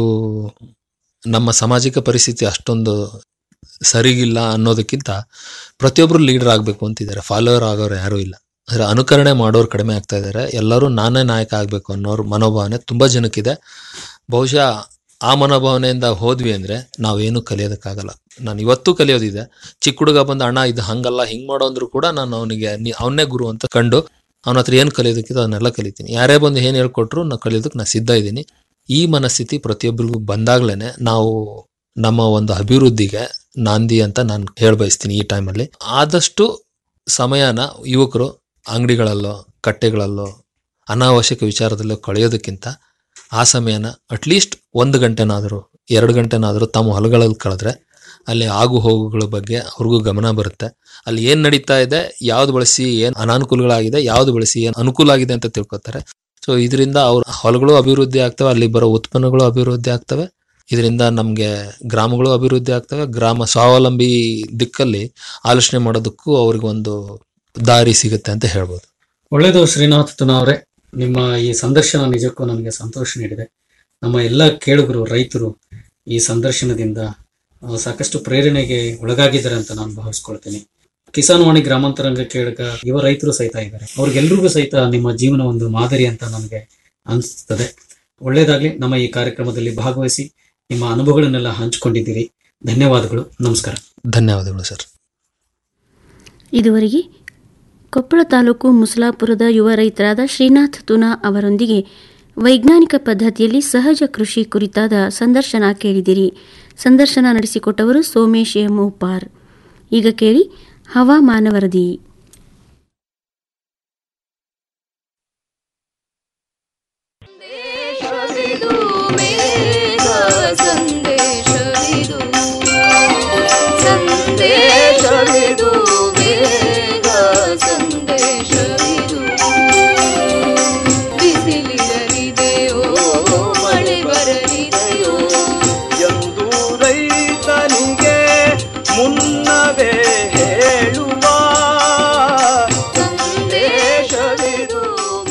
ನಮ್ಮ ಸಾಮಾಜಿಕ ಪರಿಸ್ಥಿತಿ ಅಷ್ಟೊಂದು ಸರಿಗಿಲ್ಲ ಅನ್ನೋದಕ್ಕಿಂತ ಪ್ರತಿಯೊಬ್ಬರು ಲೀಡರ್ ಆಗಬೇಕು ಅಂತಿದ್ದಾರೆ ಫಾಲೋವರ್ ಆಗೋರು ಯಾರೂ ಇಲ್ಲ ಅಂದರೆ ಅನುಕರಣೆ ಮಾಡೋರು ಕಡಿಮೆ ಆಗ್ತಾ ಇದ್ದಾರೆ ಎಲ್ಲರೂ ನಾನೇ ನಾಯಕ ಆಗಬೇಕು ಅನ್ನೋರು ಮನೋಭಾವನೆ ತುಂಬ ಜನಕ್ಕಿದೆ ಬಹುಶಃ ಆ ಮನೋಭಾವನೆಯಿಂದ ಹೋದ್ವಿ ಅಂದರೆ ನಾವೇನು ಕಲಿಯೋದಕ್ಕಾಗಲ್ಲ ನಾನು ಇವತ್ತು ಕಲಿಯೋದಿದೆ ಚಿಕ್ಕ ಹುಡುಗ ಬಂದು ಅಣ್ಣ ಇದು ಹಂಗಲ್ಲ ಹಿಂಗೆ ಮಾಡೋ ಅಂದ್ರು ಕೂಡ ನಾನು ಅವನಿಗೆ ನೀ ಅವನ್ನೇ ಗುರು ಅಂತ ಕಂಡು ಅವನ ಹತ್ರ ಏನು ಕಲಿಯೋದಕ್ಕಿದೆ ಅದನ್ನೆಲ್ಲ ಕಲಿತೀನಿ ಯಾರೇ ಬಂದು ಏನು ಹೇಳ್ಕೊಟ್ರು ನಾನು ಕಲಿಯೋದಕ್ಕೆ ನಾನು ಸಿದ್ಧ ಇದ್ದೀನಿ ಈ ಮನಸ್ಥಿತಿ ಪ್ರತಿಯೊಬ್ಬರಿಗೂ ಬಂದಾಗ್ಲೇನೆ ನಾವು ನಮ್ಮ ಒಂದು ಅಭಿವೃದ್ಧಿಗೆ ನಾಂದಿ ಅಂತ ನಾನು ಹೇಳ ಬಯಸ್ತೀನಿ ಈ ಟೈಮಲ್ಲಿ ಆದಷ್ಟು ಸಮಯನ ಯುವಕರು ಅಂಗಡಿಗಳಲ್ಲೋ ಕಟ್ಟೆಗಳಲ್ಲೋ ಅನಾವಶ್ಯಕ ವಿಚಾರದಲ್ಲೋ ಕಳೆಯೋದಕ್ಕಿಂತ ಆ ಸಮಯನ ಅಟ್ಲೀಸ್ಟ್ ಒಂದು ಗಂಟೆನಾದರೂ ಎರಡು ಗಂಟೆನಾದರೂ ತಮ್ಮ ಹೊಲಗಳಲ್ಲಿ ಕಳೆದ್ರೆ ಅಲ್ಲಿ ಆಗು ಹೋಗುಗಳ ಬಗ್ಗೆ ಅವ್ರಿಗೂ ಗಮನ ಬರುತ್ತೆ ಅಲ್ಲಿ ಏನು ನಡೀತಾ ಇದೆ ಯಾವ್ದು ಬಳಸಿ ಏನು ಅನಾನುಕೂಲಗಳಾಗಿದೆ ಯಾವ್ದು ಬಳಸಿ ಏನು ಅನುಕೂಲ ಆಗಿದೆ ಅಂತ ತಿಳ್ಕೊತಾರೆ ಸೊ ಇದರಿಂದ ಅವ್ರ ಹೊಲಗಳು ಅಭಿವೃದ್ಧಿ ಆಗ್ತವೆ ಅಲ್ಲಿ ಬರೋ ಉತ್ಪನ್ನಗಳು ಅಭಿವೃದ್ಧಿ ಆಗ್ತವೆ ಇದರಿಂದ ನಮಗೆ ಗ್ರಾಮಗಳು ಅಭಿವೃದ್ಧಿ ಆಗ್ತವೆ ಗ್ರಾಮ ಸ್ವಾವಲಂಬಿ ದಿಕ್ಕಲ್ಲಿ ಆಲೋಚನೆ ಮಾಡೋದಕ್ಕೂ ಅವ್ರಿಗೊಂದು ದಾರಿ ಸಿಗುತ್ತೆ ಅಂತ ಹೇಳ್ಬೋದು ಒಳ್ಳೆಯದು ಶ್ರೀನಾಥ್ ತುನಾವ್ರೆ ನಿಮ್ಮ ಈ ಸಂದರ್ಶನ ನಿಜಕ್ಕೂ ನನಗೆ ಸಂತೋಷ ನೀಡಿದೆ ನಮ್ಮ ಎಲ್ಲ ಕೇಳುಗರು ರೈತರು ಈ ಸಂದರ್ಶನದಿಂದ ಆ, ಸಾಕಷ್ಟು ಪ್ರೇರಣೆಗೆ ಒಳಗಾಗಿದ್ದಾರೆ ಅಂತ ನಾನು ಭಾವಿಸ್ಕೊಳ್ತೀನಿ ಕಿಸಾನ್ ವಾಣಿ ಗ್ರಾಮಾಂತರಂಗ ಕೇಳಕ ಯುವ ರೈತರು ಸಹಿತ ಇದ್ದಾರೆ ಅವ್ರಿಗೆಲ್ರಿಗೂ ಸಹಿತ ನಿಮ್ಮ ಜೀವನ ಒಂದು ಮಾದರಿ ಅಂತ ನನಗೆ ಅನಿಸ್ತದೆ ಒಳ್ಳೆಯದಾಗ್ಲಿ ನಮ್ಮ ಈ ಕಾರ್ಯಕ್ರಮದಲ್ಲಿ ಭಾಗವಹಿಸಿ ನಿಮ್ಮ ಅನುಭವಗಳನ್ನೆಲ್ಲ ಹಂಚಿಕೊಂಡಿದ್ದೀರಿ ಧನ್ಯವಾದಗಳು ನಮಸ್ಕಾರ ಧನ್ಯವಾದಗಳು ಸರ್ ಇದುವರೆಗೆ ಕೊಪ್ಪಳ ತಾಲೂಕು ಮುಸಲಾಪುರದ ಯುವ ರೈತರಾದ ಶ್ರೀನಾಥ್ ತುನಾ ಅವರೊಂದಿಗೆ ವೈಜ್ಞಾನಿಕ ಪದ್ಧತಿಯಲ್ಲಿ ಸಹಜ ಕೃಷಿ ಕುರಿತಾದ ಸಂದರ್ಶನ ಕೇಳಿದಿರಿ ಸಂದರ್ಶನ ನಡೆಸಿಕೊಟ್ಟವರು ಸೋಮೇಶ್ ಎಂ ಉಪಾರ್ ಈಗ ಕೇಳಿ ಹವಾಮಾನ ವರದಿ ಸಂದೇಶವಿದು ಸಂದೇಶವಿದು ಬೇಗ ಸಂದೇಶವಿದು ಬಿಸಿಲಿರಲಿದೆಯೋ ಮಳೆ ಬರಲಿದೆಯೋ ಎಂದು ರೈತನಿಗೆ ಮುನ್ನವೇ ಹೇಳುವ ಸಂದೇಶವಿದು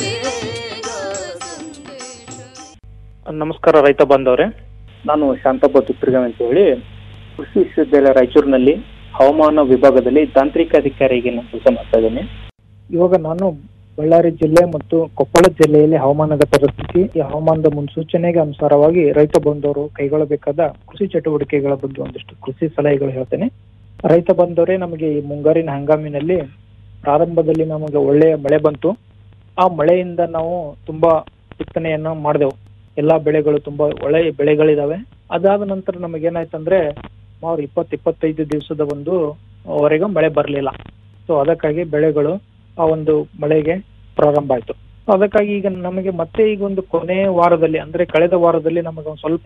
ನಮಸ್ಕಾರ ರೈತ ಬಾಂಧವ್ರೆ ನಾನು ಶಾಂತಪ್ಪ ತುಪ್ರಿಗಾಮ್ ಅಂತ ಹೇಳಿ ಕೃಷಿ ವಿಶ್ವವಿದ್ಯಾಲಯ ರಾಯಚೂರಿನಲ್ಲಿ ಹವಾಮಾನ ವಿಭಾಗದಲ್ಲಿ ತಾಂತ್ರಿಕ ಅಧಿಕಾರಿಗೆ ನಾನು ಕೆಲಸ ಮಾಡ್ತಾ ಇದ್ದೇನೆ ಇವಾಗ ನಾನು ಬಳ್ಳಾರಿ ಜಿಲ್ಲೆ ಮತ್ತು ಕೊಪ್ಪಳ ಜಿಲ್ಲೆಯಲ್ಲಿ ಹವಾಮಾನದ ಪರಿಸ್ಥಿತಿ ಈ ಹವಾಮಾನದ ಮುನ್ಸೂಚನೆಗೆ ಅನುಸಾರವಾಗಿ ರೈತ ಬಂದವರು ಕೈಗೊಳ್ಳಬೇಕಾದ ಕೃಷಿ ಚಟುವಟಿಕೆಗಳ ಬಗ್ಗೆ ಒಂದಿಷ್ಟು ಕೃಷಿ ಸಲಹೆಗಳು ಹೇಳ್ತೇನೆ ರೈತ ಬಂದವರೇ ನಮಗೆ ಈ ಮುಂಗಾರಿನ ಹಂಗಾಮಿನಲ್ಲಿ ಪ್ರಾರಂಭದಲ್ಲಿ ನಮಗೆ ಒಳ್ಳೆಯ ಮಳೆ ಬಂತು ಆ ಮಳೆಯಿಂದ ನಾವು ತುಂಬಾ ಬಿತ್ತನೆಯನ್ನ ಮಾಡಿದೆವು ಎಲ್ಲಾ ಬೆಳೆಗಳು ತುಂಬಾ ಒಳ್ಳೆಯ ಬೆಳೆಗಳಿದಾವೆ ಅದಾದ ನಂತರ ನಮಗೆ ಏನಾಯ್ತಂದ್ರೆ ಸುಮಾರು ಇಪ್ಪತ್ ಇಪ್ಪತ್ತೈದು ದಿವಸದ ಒಂದು ವರೆಗೂ ಮಳೆ ಬರಲಿಲ್ಲ ಸೊ ಅದಕ್ಕಾಗಿ ಬೆಳೆಗಳು ಆ ಒಂದು ಮಳೆಗೆ ಪ್ರಾರಂಭ ಆಯ್ತು So ಅದಕ್ಕಾಗಿ ಈಗ ನಮಗೆ ಮತ್ತೆ ಈಗ ಒಂದು ಕೊನೆ ವಾರದಲ್ಲಿ ಅಂದ್ರೆ ಕಳೆದ ವಾರದಲ್ಲಿ ನಮಗೆ ಒಂದು ಸ್ವಲ್ಪ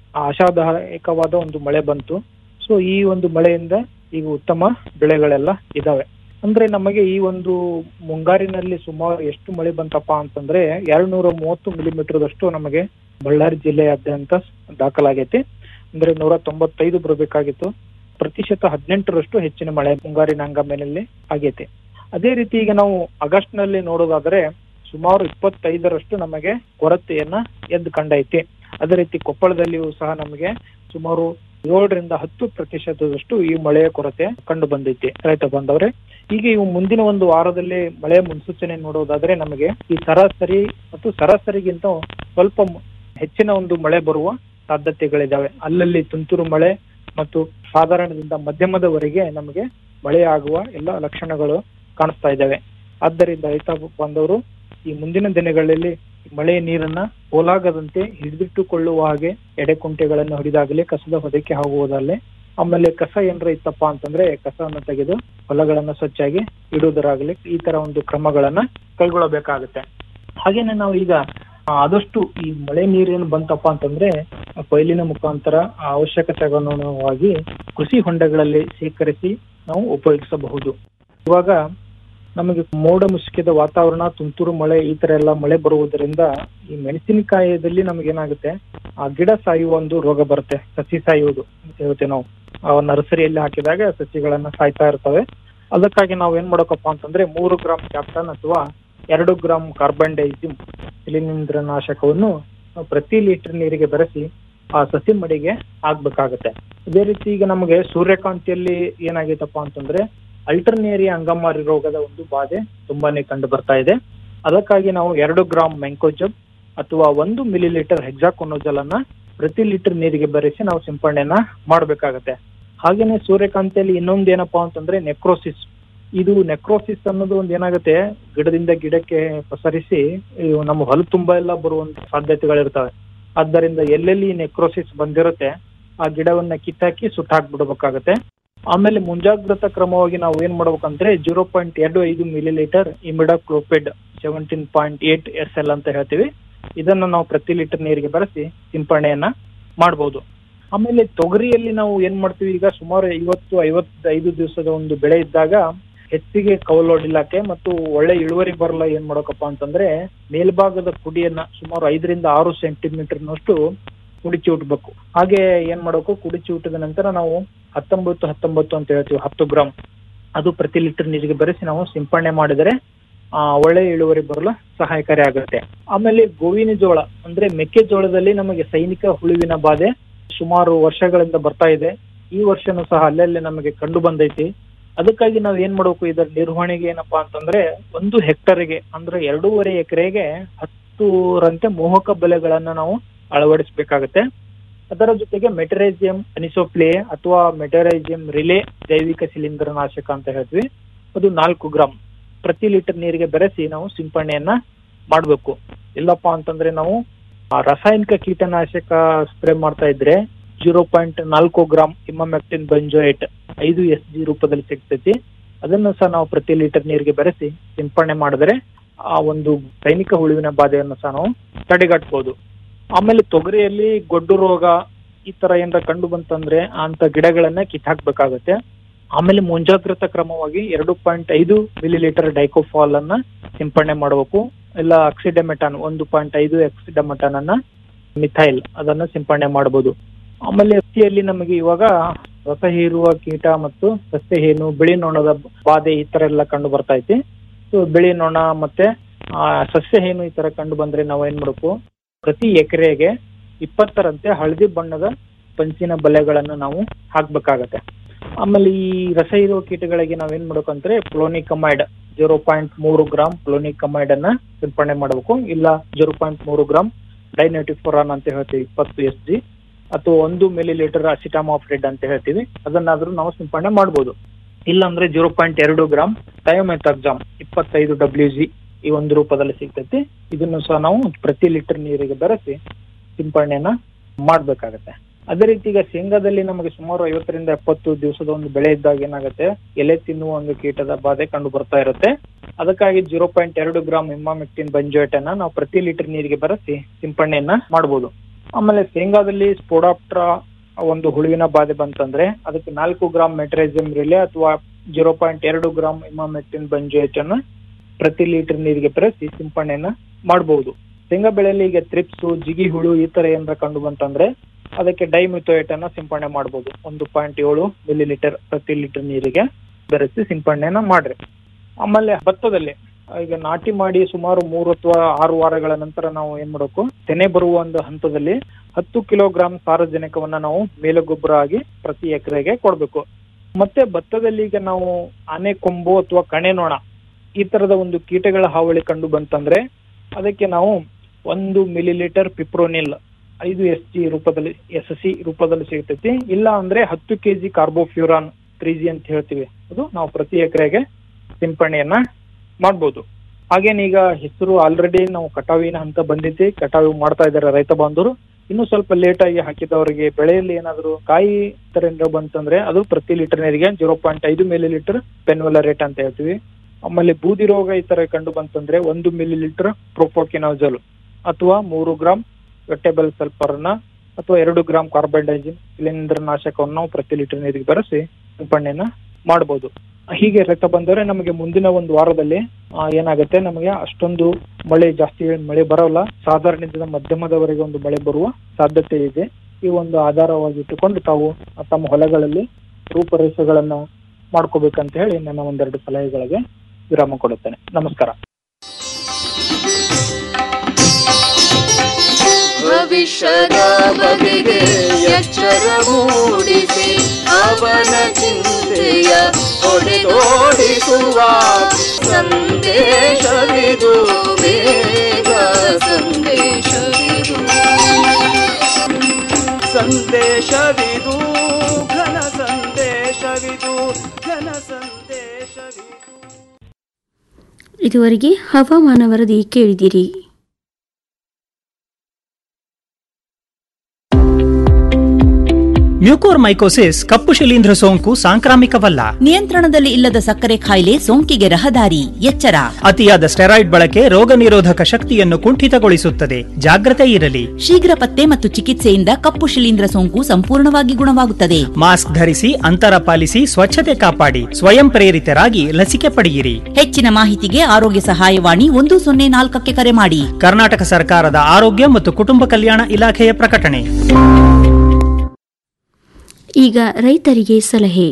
ಆಶಾದಾಯಕವಾದ ಒಂದು ಮಳೆ ಬಂತು ಸೊ ಈ ಒಂದು ಮಳೆಯಿಂದ ಈಗ ಉತ್ತಮ ಬೆಳೆಗಳೆಲ್ಲ ಇದಾವೆ ಅಂದ್ರೆ ನಮಗೆ ಈ ಒಂದು ಮುಂಗಾರಿನಲ್ಲಿ ಸುಮಾರು ಎಷ್ಟು ಮಳೆ ಬಂತಪ್ಪ ಅಂತಂದ್ರೆ ಎರಡ್ ನೂರ ಮೂವತ್ತು ಮಿಲಿಮೀಟರ್ದಷ್ಟು ನಮಗೆ ಬಳ್ಳಾರಿ ಜಿಲ್ಲೆಯಾದ್ಯಂತ ದಾಖಲಾಗೈತಿ ಅಂದ್ರೆ ನೂರ ತೊಂಬತ್ತೈದು ಬರಬೇಕಾಗಿತ್ತು ಪ್ರತಿಶತ ಹದಿನೆಂಟರಷ್ಟು ಹೆಚ್ಚಿನ ಮಳೆ ಮುಂಗಾರಿನ ಹಂಗಾಮಿನಲ್ಲಿ ಆಗೈತಿ ಅದೇ ರೀತಿ ಈಗ ನಾವು ಆಗಸ್ಟ್ ನಲ್ಲಿ ನೋಡೋದಾದ್ರೆ ಸುಮಾರು ಇಪ್ಪತ್ತೈದರಷ್ಟು ನಮಗೆ ಕೊರತೆಯನ್ನ ಎದ್ದು ಕಂಡೈತಿ ಅದೇ ರೀತಿ ಕೊಪ್ಪಳದಲ್ಲಿಯೂ ಸಹ ನಮಗೆ ಸುಮಾರು ಏಳರಿಂದ ಹತ್ತು ಪ್ರತಿಶತದಷ್ಟು ಈ ಮಳೆಯ ಕೊರತೆ ಕಂಡು ಬಂದೈತಿ ರೈತ ಬಾಂಧವ್ರೆ ಈಗ ಇವು ಮುಂದಿನ ಒಂದು ವಾರದಲ್ಲಿ ಮಳೆ ಮುನ್ಸೂಚನೆ ನೋಡೋದಾದ್ರೆ ನಮಗೆ ಈ ಸರಾಸರಿ ಮತ್ತು ಸರಾಸರಿಗಿಂತ ಸ್ವಲ್ಪ ಮ- ಹೆಚ್ಚಿನ ಒಂದು ಮಳೆ ಬರುವ ಸಾಧ್ಯತೆಗಳಿದಾವೆ ಅಲ್ಲಲ್ಲಿ ತುಂತುರು ಮಳೆ ಮತ್ತು ಸಾಧಾರಣದಿಂದ ಮಧ್ಯಮದವರೆಗೆ ನಮಗೆ ಮಳೆ ಆಗುವ ಎಲ್ಲ ಲಕ್ಷಣಗಳು ಕಾಣಿಸ್ತಾ ಇದ್ದಾವೆ ಆದ್ದರಿಂದ ರೈತ ಬಾಂಧವರು ಈ ಮುಂದಿನ ದಿನಗಳಲ್ಲಿ ಮಳೆ ನೀರನ್ನ ಪೋಲಾಗದಂತೆ ಹಿಡಿದಿಟ್ಟುಕೊಳ್ಳುವ ಹಾಗೆ ಎಡೆಕುಂಟೆಗಳನ್ನು ಹೊಡೆದಾಗಲಿ ಕಸದ ಹೊದಕ್ಕೆ ಆಗುವುದಲ್ಲೇ ಆಮೇಲೆ ಕಸ ಏನ್ರ ಇತ್ತಪ್ಪ ಅಂತಂದ್ರೆ ಕಸವನ್ನು ತೆಗೆದು ಹೊಲಗಳನ್ನ ಸ್ವಚ್ಛಾಗಿ ಇಡುವುದರಾಗಲಿ ಈ ತರ ಒಂದು ಕ್ರಮಗಳನ್ನ ಕೈಗೊಳ್ಳಬೇಕಾಗುತ್ತೆ ಹಾಗೇನೆ ನಾವು ಈಗ ಆ, ಆದಷ್ಟು ಈ ಮಳೆ ನೀರೇನು ಬಂತಪ್ಪ ಅಂತಂದ್ರೆ ಆ ಕೊಯ್ಲಿನ ಮುಖಾಂತರ ಆ ಅವಶ್ಯಕತೆಗನುಗುಣವಾಗಿ ಕೃಷಿ ಹೊಂಡಗಳಲ್ಲಿ ಶೇಖರಿಸಿ ನಾವು ಉಪಯೋಗಿಸಬಹುದು ಇವಾಗ ನಮಗೆ ಮೋಡ ಮುಸುಕಿದ ವಾತಾವರಣ ತುಂತುರು ಮಳೆ ಈ ತರ ಎಲ್ಲ ಮಳೆ ಬರುವುದರಿಂದ ಈ ಮೆಣಸಿನಕಾಯದಲ್ಲಿ ನಮಗೆ ಏನಾಗುತ್ತೆ ಆ ಗಿಡ ಸಾಯುವ ಒಂದು ರೋಗ ಬರುತ್ತೆ ಸಸಿ ಸಾಯುವುದು ಅಂತ ಹೇಳ್ತೇವೆ ನಾವು ಆ ನರ್ಸರಿಯಲ್ಲಿ ಹಾಕಿದಾಗ ಸಸಿಗಳನ್ನ ಸಾಯ್ತಾ ಇರ್ತವೆ ಅದಕ್ಕಾಗಿ ನಾವು ಏನ್ ಮಾಡಬೇಕಪ್ಪ ಅಂತಂದ್ರೆ ಮೂರು ಗ್ರಾಮ್ ಕ್ಯಾಪ್ಟನ್ ಅಥವಾ ಎರಡು ಗ್ರಾಮ್ ಕಾರ್ಬನ್ ಡೈಸಿಮ್ ಶಿಲೀಂಧ್ರನಾಶಕವನ್ನು ನಾವು ಪ್ರತಿ ಲೀಟರ್ ನೀರಿಗೆ ಬೆರೆಸಿ ಆ ಸಸಿ ಮಡಿಗೆ ಹಾಕ್ಬೇಕಾಗತ್ತೆ ಅದೇ ರೀತಿ ಈಗ ನಮಗೆ ಸೂರ್ಯಕಾಂತಿಯಲ್ಲಿ ಏನಾಗೈತಪ್ಪ ಅಂತಂದ್ರೆ ಅಲ್ಟರ್ನೇರಿಯಾ ಅಂಗಮಾರಿ ರೋಗದ ಒಂದು ಬಾಧೆ ತುಂಬಾನೇ ಕಂಡು ಬರ್ತಾ ಇದೆ ಅದಕ್ಕಾಗಿ ನಾವು ಎರಡು ಗ್ರಾಮ್ ಮೆಂಕೋಜಬ್ ಅಥವಾ ಒಂದು ಮಿಲಿ ಲೀಟರ್ ಹೆಕ್ಸಾಕೊನೋಜಲ್ ಅನ್ನ ಪ್ರತಿ ಲೀಟರ್ ನೀರಿಗೆ ಬೆರೆಸಿ ನಾವು ಸಿಂಪಡಣೆಯನ್ನ ಮಾಡಬೇಕಾಗತ್ತೆ ಹಾಗೇನೆ ಸೂರ್ಯಕಾಂತಿಯಲ್ಲಿ ಇನ್ನೊಂದು ಏನಪ್ಪಾ ಅಂತಂದ್ರೆ ನೆಕ್ರೋಸಿಸ್ ಇದು ನೆಕ್ರೋಸಿಸ್ ಅನ್ನೋದು ಒಂದು ಏನಾಗುತ್ತೆ ಗಿಡದಿಂದ ಗಿಡಕ್ಕೆ ಪಸರಿಸಿ ಇವು ನಮ್ಮ ಹೊಲ ತುಂಬಾ ಎಲ್ಲ ಬರುವಂತ ಸಾಧ್ಯತೆಗಳಿರ್ತವೆ ಆದ್ದರಿಂದ ಎಲ್ಲೆಲ್ಲಿ ನೆಕ್ರೋಸಿಸ್ ಬಂದಿರುತ್ತೆ ಆ ಗಿಡವನ್ನ ಕಿತ್ತಾಕಿ ಸುಟ್ಟಾಕ್ಬಿಡ್ಬೇಕಾಗತ್ತೆ ಆಮೇಲೆ ಮುಂಜಾಗ್ರತಾ ಕ್ರಮವಾಗಿ ನಾವು ಏನ್ ಮಾಡ್ಬೇಕಂದ್ರೆ ಜೀರೋ ಪಾಯಿಂಟ್ ಎರಡು ಐದು millilitre imidacloprid seventeen point eight S L ಅಂತ ಹೇಳ್ತೀವಿ ಇದನ್ನ ನಾವು ಪ್ರತಿ ಲೀಟರ್ ನೀರಿಗೆ ಬೆರೆಸಿ ಸಿಂಪರಣೆಯನ್ನ ಮಾಡಬಹುದು ಆಮೇಲೆ ತೊಗರಿಯಲ್ಲಿ ನಾವು ಏನ್ ಮಾಡ್ತೀವಿ ಈಗ ಸುಮಾರು ಐವತ್ತು ಐವತ್ತೈದು ದಿವಸದ ಒಂದು ಬೆಳೆ ಇದ್ದಾಗ ಹೆಚ್ಚಿಗೆ ಕವಲೊಡಿಲಾಕೆ ಮತ್ತು ಒಳ್ಳೆ ಇಳುವರಿ ಬರಲ್ಲ ಏನ್ ಮಾಡಬೇಕಪ್ಪ ಅಂತಂದ್ರೆ ಮೇಲ್ಭಾಗದ ಕುಡಿಯನ್ನ ಸುಮಾರು ಐದರಿಂದ ಆರು ಸೆಂಟಿಮೀಟರ್ನಷ್ಟು ಕುಡಿಚಿ ಉಟ್ಬೇಕು ಹಾಗೆ ಏನ್ ಮಾಡಬೇಕು ಕುಡಿಚಿ ಉಟ್ಟಿದ ನಂತರ ನಾವು ಹತ್ತೊಂಬತ್ತು ಹತ್ತೊಂಬತ್ತು ಅಂತ ಹೇಳ್ತೀವಿ ಹತ್ತು ಗ್ರಾಮ್ ಅದು ಪ್ರತಿ ಲೀಟರ್ ನೀರಿಗೆ ಬೆರೆಸಿ ನಾವು ಸಿಂಪರಣೆ ಮಾಡಿದರೆ ಆ ಒಳ್ಳೆ ಇಳುವರಿ ಬರಲು ಸಹಾಯಕಾರಿ ಆಗುತ್ತೆ ಆಮೇಲೆ ಗೋವಿನ ಜೋಳ ಅಂದ್ರೆ ಮೆಕ್ಕೆಜೋಳದಲ್ಲಿ ನಮಗೆ ಸೈನಿಕ ಹುಳುವಿನ ಬಾಧೆ ಸುಮಾರು ವರ್ಷಗಳಿಂದ ಬರ್ತಾ ಇದೆ ಈ ವರ್ಷನೂ ಸಹ ಅಲ್ಲಲ್ಲೇ ನಮಗೆ ಕಂಡು ಬಂದೈತಿ ಅದಕ್ಕಾಗಿ ನಾವು ಏನ್ ಮಾಡ್ಬೇಕು ಇದರ ನಿರ್ವಹಣೆಗೆ ಏನಪ್ಪಾ ಅಂತಂದ್ರೆ ಒಂದು ಹೆಕ್ಟರ್ಗೆ ಅಂದ್ರೆ ಎರಡೂವರೆ ಎಕರೆಗೆ ಹತ್ತುರಂತೆ ಮೋಹಕ ಬೆಲೆಗಳನ್ನ ನಾವು ಅಳವಡಿಸಬೇಕಾಗತ್ತೆ ಅದರ ಜೊತೆಗೆ ಮೆಟರೈಸಿಯಂ ಅನಿಸೋಪ್ಲೇ ಅಥವಾ ಮೆಟರೈಸಿಯಂ ರಿಲೇ ಜೈವಿಕ ಶಿಲೀಂಧ್ರನಾಶಕ ಅಂತ ಹೇಳ್ತೀವಿ ಅದು ನಾಲ್ಕು ಗ್ರಾಮ್ ಪ್ರತಿ ಲೀಟರ್ ನೀರಿಗೆ ಬೆರೆಸಿ ನಾವು ಸಿಂಪರಣೆಯನ್ನ ಮಾಡಬೇಕು ಇಲ್ಲಪ್ಪ ಅಂತಂದ್ರೆ ನಾವು ಆ ರಾಸಾಯನಿಕ ಕೀಟನಾಶಕ ಸ್ಪ್ರೇ ಮಾಡ್ತಾ ಇದ್ರೆ ಜೀರೋ ಪಾಯಿಂಟ್ ನಾಲ್ಕು ಗ್ರಾಮ್ ಇಮಾಮೆಕ್ಟಿನ್ ಬೆಂಜೋಯೇಟ್ ಐದು ಎಸ್ ಜಿ ರೂಪದಲ್ಲಿ ಸಿಗ್ತೈತಿ ಅದನ್ನು ಸಹ ನಾವು ಪ್ರತಿ ಲೀಟರ್ ನೀರಿಗೆ ಬೆರೆಸಿ ಸಿಂಪರಣೆ ಮಾಡಿದ್ರೆ ಆ ಒಂದು ಸೈನಿಕ ಹುಳುವಿನ ಬಾಧೆಯನ್ನು ಸಹ ನಾವು ತಡೆಗಟ್ಟಬಹುದು ಆಮೇಲೆ ತೊಗರಿಯಲ್ಲಿ ಗೊಡ್ಡು ರೋಗ ಈ ತರ ಏನಾರ ಕಂಡು ಬಂತಂದ್ರೆ ಅಂತ ಗಿಡಗಳನ್ನ ಕಿತ್ತಾಕ್ಬೇಕಾಗತ್ತೆ ಆಮೇಲೆ ಮುಂಜಾಗ್ರತಾ ಕ್ರಮವಾಗಿ ಎರಡು ಪಾಯಿಂಟ್ ಐದು ಮಿಲಿ ಲೀಟರ್ ಡೈಕೋಫಾಲ್ ಅನ್ನ ಸಿಂಪರಣೆ ಮಾಡಬೇಕು ಇಲ್ಲ ಆಕ್ಸಿಡಮೆಟಾನ್ ಒಂದು ಪಾಯಿಂಟ್ ಐದು ಆಕ್ಸಿಡಮೆಟಾನ್ ಅನ್ನ ಮಿಥೈಲ್ ಅದನ್ನ ಸಿಂಪರಣೆ ಮಾಡಬಹುದು ಆಮೇಲೆ ಹತ್ತಿಯಲ್ಲಿ ನಮಗೆ ಇವಾಗ ರಸ ಹೀರುವ ಕೀಟ ಮತ್ತು ಸಸ್ಯ ಹೇನು ಬಿಳಿ ನೊಣದ ಬಾಧೆ ಈ ತರ ಎಲ್ಲ ಕಂಡು ಬರ್ತಾ ಐತಿ ಸೊ ಬಿಳಿ ನೊಣ ಮತ್ತೆ ಆ, ಸಸ್ಯ ಹೇನು ಈ ತರ ಕಂಡು ಬಂದ್ರೆ ನಾವು ಏನ್ ಮಾಡಬೇಕು ಪ್ರತಿ ಎಕರೆಗೆ ಇಪ್ಪತ್ತರಂತೆ ಹಳದಿ ಬಣ್ಣದ ಪಂಚಿನ ಬಲೆಗಳನ್ನು ನಾವು ಹಾಕ್ಬೇಕಾಗತ್ತೆ ಆಮೇಲೆ ಈ ರಸ ಇರುವ ಕೀಟಗಳಿಗೆ ನಾವ್ ಏನ್ ಮಾಡ್ಬೇಕಂದ್ರೆ ಪ್ಲೋನಿಕಮೈಡ್ ಜೀರೋ ಪಾಯಿಂಟ್ ಮೂರು ಗ್ರಾಮ್ ಪ್ಲೋನಿಕಮೈಡ್ ಅನ್ನ ಸಿಂಪರಣೆ ಮಾಡಬೇಕು ಇಲ್ಲ ಜೀರೋ ಪಾಯಿಂಟ್ ಮೂರು ಗ್ರಾಮ್ ಡೈನೆಟಿಫೋರಾನ್ ಅಂತ ಹೇಳ್ತೀವಿ ಇಪ್ಪತ್ತು ಎಸ್ ಜಿ ಅಥವಾ ಒಂದು ಮಿಲಿ ಲೀಟರ್ ಅಸಿಟಾಮಾಫ್ರಿಡ್ ಅಂತ ಹೇಳ್ತೀವಿ ಅದನ್ನಾದ್ರೂ ನಾವು ಸಿಂಪರಣೆ ಮಾಡ್ಬೋದು ಇಲ್ಲಾಂದ್ರೆ ಜೀರೋ ಪಾಯಿಂಟ್ ಎರಡು ಗ್ರಾಮ್ ಥಯೋಮೆಥಾಕ್ಸಾಮ್ ಇಪ್ಪತ್ತೈದು ಡಬ್ಲ್ಯೂ ಜಿ ಈ ಒಂದು ರೂಪದಲ್ಲಿ ಸಿಗ್ತೈತಿ ಇದನ್ನು ಸಹ ನಾವು ಪ್ರತಿ ಲೀಟರ್ ನೀರಿಗೆ ಬೆರೆಸಿ ಸಿಂಪರಣೆಯನ್ನ ಮಾಡ್ಬೇಕಾಗತ್ತೆ ಅದೇ ರೀತಿ ಈಗ ಶೇಂಗಾದಲ್ಲಿ ನಮಗೆ ಸುಮಾರು ಐವತ್ತರಿಂದ ಎಪ್ಪತ್ತು ದಿವಸದ ಒಂದು ಬೆಳೆ ಇದ್ದಾಗ ಏನಾಗುತ್ತೆ ಎಲೆ ತಿನ್ನುವ ಒಂದು ಕೀಟದ ಬಾಧೆ ಕಂಡು ಬರ್ತಾ ಇರುತ್ತೆ ಅದಕ್ಕಾಗಿ ಜೀರೋ ಪಾಯಿಂಟ್ ಎರಡು ಗ್ರಾಮ್ ಇಮ್ಮಾಮೆಕ್ಟಿನ್ ಬಂಜೋಯಟ್ ಅನ್ನ ನಾವು ಪ್ರತಿ ಲೀಟರ್ ನೀರಿಗೆ ಬೆರೆಸಿ ಸಿಂಪಡಣೆಯನ್ನ ಮಾಡಬಹುದು ಆಮೇಲೆ ಶೇಂಗಾದಲ್ಲಿ ಸ್ಪೋಡಾಪ್ಟ್ರಾ ಒಂದು ಹುಳುವಿನ ಬಾಧೆ ಬಂತಂದ್ರೆ ಅದಕ್ಕೆ ನಾಲ್ಕು ಗ್ರಾಮ್ ಮೆಟ್ರೈಸಿಯಂ ರಿಲೆ ಅಥವಾ ಜೀರೋ ಪಾಯಿಂಟ್ ಎರಡು ಗ್ರಾಮ್ ಇಮ್ಮಾಮೆಕ್ಟಿನ್ ಬಂಜೋಯಟ್ ಅನ್ನ ಪ್ರತಿ ಲೀಟರ್ ನೀರಿಗೆ ಬೆರೆಸಿ ಸಿಂಪಡಣೆಯನ್ನ ಮಾಡಬಹುದು ಶೇಂಗಾ ಬೆಳೆಯಲ್ಲಿ ಈಗ ತ್ರಿಪ್ಸು ಜಿಗಿ ಹುಳು ಈ ತರ ಏನಾರ ಕಂಡು ಬಂತಂದ್ರೆ ಅದಕ್ಕೆ ಡೈಮಿಥೋಯೇಟ್ ಅನ್ನ ಸಿಂಪಡಣೆ ಮಾಡಬಹುದು ಒಂದು ಪಾಯಿಂಟ್ ಏಳು ಮಿಲಿ ಲೀಟರ್ ಪ್ರತಿ ಲೀಟರ್ ನೀರಿಗೆ ಬೆರೆಸಿ ಸಿಂಪಡಣೆಯನ್ನ ಮಾಡ್ರಿ ಆಮೇಲೆ ಭತ್ತದಲ್ಲಿ ಈಗ ನಾಟಿ ಮಾಡಿ ಸುಮಾರು ಮೂರು ಅಥವಾ ಆರು ವಾರಗಳ ನಂತರ ನಾವು ಏನ್ ಮಾಡಬೇಕು ತೆನೆ ಬರುವ ಒಂದು ಹಂತದಲ್ಲಿ ಹತ್ತು ಕಿಲೋಗ್ರಾಂ ಸಾರಜನಕವನ್ನ ನಾವು ಮೇಲುಗೊಬ್ಬರ ಆಗಿ ಪ್ರತಿ ಎಕರೆಗೆ ಕೊಡ್ಬೇಕು ಮತ್ತೆ ಭತ್ತದಲ್ಲಿ ಈಗ ನಾವು ಆನೆ ಕೊಂಬು ಅಥವಾ ಕಣೆ ನೊಣ ಈ ತರದ ಒಂದು ಕೀಟಗಳ ಹಾವಳಿ ಕಂಡು ಬಂತಂದ್ರೆ ಅದಕ್ಕೆ ನಾವು ಒಂದು ಮಿಲಿ ಲೀಟರ್ ಪಿಪ್ರೋನಿಲ್ ಐದು ಎಸ್ ಜಿ ರೂಪದಲ್ಲಿ ಎಸ್ ಸಿ ರೂಪದಲ್ಲಿ ಸಿಗ್ತೈತಿ ಇಲ್ಲ ಅಂದ್ರೆ ಹತ್ತು ಕೆಜಿ ಕಾರ್ಬೋಫ್ಯೂರಾನ್ ತ್ರೀ ಜಿ ಅಂತ ಹೇಳ್ತೀವಿ ಅದು ನಾವು ಪ್ರತಿ ಎಕರೆಗೆ ಸಿಂಪಡಣೆಯನ್ನ ಮಾಡ್ಬೋದು ಹಾಗೇನೆ ಈಗ ಹೆಸರು ಆಲ್ರೆಡಿ ನಾವು ಕಟಾವಿನ ಹಂತ ಬಂದಿದ್ದೆ ಕಟಾವು ಮಾಡ್ತಾ ಇದ್ದಾರೆ ರೈತ ಬಾಂಧವರು ಇನ್ನು ಸ್ವಲ್ಪ ಲೇಟ್ ಆಗಿ ಹಾಕಿದವರಿಗೆ ಬೆಳೆಯಲ್ಲಿ ಏನಾದ್ರು ಕಾಯಿ ತರಿಂದ ಬಂತಂದ್ರೆ ಅದು ಪ್ರತಿ ಲೀಟರ್ ನೀರಿಗೆ ಜೀರೋ ಪಾಯಿಂಟ್ ಐದು ಮಿಲಿ ಲೀಟರ್ ಪೆನ್ವೆಲ ರೇಟ್ ಅಂತ ಹೇಳ್ತೀವಿ ಆಮೇಲೆ ಬೂದಿ ರೋಗ ಈ ತರ ಕಂಡು ಬಂತಂದ್ರೆ ಒಂದು ಮಿಲಿ ಲೀಟರ್ ಪ್ರೋಪೋಕಿನಾಜಲ್ ಅಥವಾ ಮೂರು ಗ್ರಾಮ್ ವೆಟೇಬಲ್ ಸಲ್ಫರ್ನ ಅಥವಾ ಎರಡು ಗ್ರಾಮ್ ಕಾರ್ಬನ್ ಡೈಜಿನ್ ಶಿಲೀಂಧ್ರ ನಾಶಕವನ್ನು ನಾವು ಪ್ರತಿ ಲೀಟರ್ ನೀರಿಗೆ ಬೆರೆಸಿ ಸಿಂಪಡಣೆಯನ್ನ ಮಾಡಬಹುದು ಹೀಗೆ ರಕ್ತ ಬಂದರೆ ನಮಗೆ ಮುಂದಿನ ಒಂದು ವಾರದಲ್ಲಿ ಆ, ಏನಾಗುತ್ತೆ ನಮಗೆ ಅಷ್ಟೊಂದು ಮಳೆ ಜಾಸ್ತಿ ಮಳೆ ಬರೋಲ್ಲ ಸಾಧಾರಣದಿಂದ ಮಧ್ಯಮದವರೆಗೆ ಒಂದು ಮಳೆ ಬರುವ ಸಾಧ್ಯತೆ ಇದೆ ಈ ಒಂದು ಆಧಾರವಾಗಿ ಇಟ್ಟುಕೊಂಡು ತಾವು ತಮ್ಮ ಹೊಲಗಳಲ್ಲಿ ರೂಪರೇಷೆಗಳನ್ನ ಮಾಡ್ಕೋಬೇಕಂತ ಹೇಳಿ ನನ್ನ ಒಂದೆರಡು ಸಲಹೆಗಳಿಗೆ ವಿರಾಮ ಕೊಡುತ್ತೇನೆ ನಮಸ್ಕಾರ ಭವಿಷ್ಯದ ಬಗೆಗೆ ಎಚ್ಚರ ಮೂಡಿಸಿ ಅವನ ಚಿಂತೆಯ ಹೊಡೆದೋಡಿಸುವ ಸಂದೇಶವಿದು ಬೇಗ ಸಂದೇಶವಿದು ಸಂದೇಶವಿದು ಘನ ಸಂದೇಶವಿದು ಘನ ಸಂದೇಶವಿದು ಇದುವರೆಗೆ ಹವಾಮಾನ ವರದಿ ಕೇಳಿದಿರಿ ಮ್ಯೂಕೋರ್ಮೈಕೋಸಿಸ್ ಕಪ್ಪು ಶಿಲೀಂಧ್ರ ಸೋಂಕು ಸಾಂಕ್ರಾಮಿಕವಲ್ಲ ನಿಯಂತ್ರಣದಲ್ಲಿ ಇಲ್ಲದ ಸಕ್ಕರೆ ಕಾಯಿಲೆ ಸೋಂಕಿಗೆ ರಹದಾರಿ ಎಚ್ಚರ ಅತಿಯಾದ ಸ್ಟೆರಾಯ್ಡ್ ಬಳಕೆ ರೋಗ ನಿರೋಧಕ ಶಕ್ತಿಯನ್ನು ಕುಂಠಿತಗೊಳಿಸುತ್ತದೆ ಜಾಗ್ರತೆ ಇರಲಿ ಶೀಘ್ರ ಪತ್ತೆ ಮತ್ತು ಚಿಕಿತ್ಸೆಯಿಂದ ಕಪ್ಪು ಶಿಲೀಂಧ್ರ ಸೋಂಕು ಸಂಪೂರ್ಣವಾಗಿ ಗುಣವಾಗುತ್ತದೆ ಮಾಸ್ಕ್ ಧರಿಸಿ ಅಂತರ ಪಾಲಿಸಿ ಸ್ವಚ್ಛತೆ ಕಾಪಾಡಿ ಸ್ವಯಂ ಪ್ರೇರಿತರಾಗಿ ಲಸಿಕೆ ಪಡೆಯಿರಿ ಹೆಚ್ಚಿನ ಮಾಹಿತಿಗೆ ಆರೋಗ್ಯ ಸಹಾಯವಾಣಿ ಒಂದು ಸೊನ್ನೆ ನಾಲ್ಕಕ್ಕೆ ಕರೆ ಮಾಡಿ ಕರ್ನಾಟಕ ಸರ್ಕಾರದ ಆರೋಗ್ಯ ಮತ್ತು ಕುಟುಂಬ ಕಲ್ಯಾಣ ಇಲಾಖೆಯ ಪ್ರಕಟಣೆ ಈಗ ರೈತರಿಗೆ ಸಲಹೆ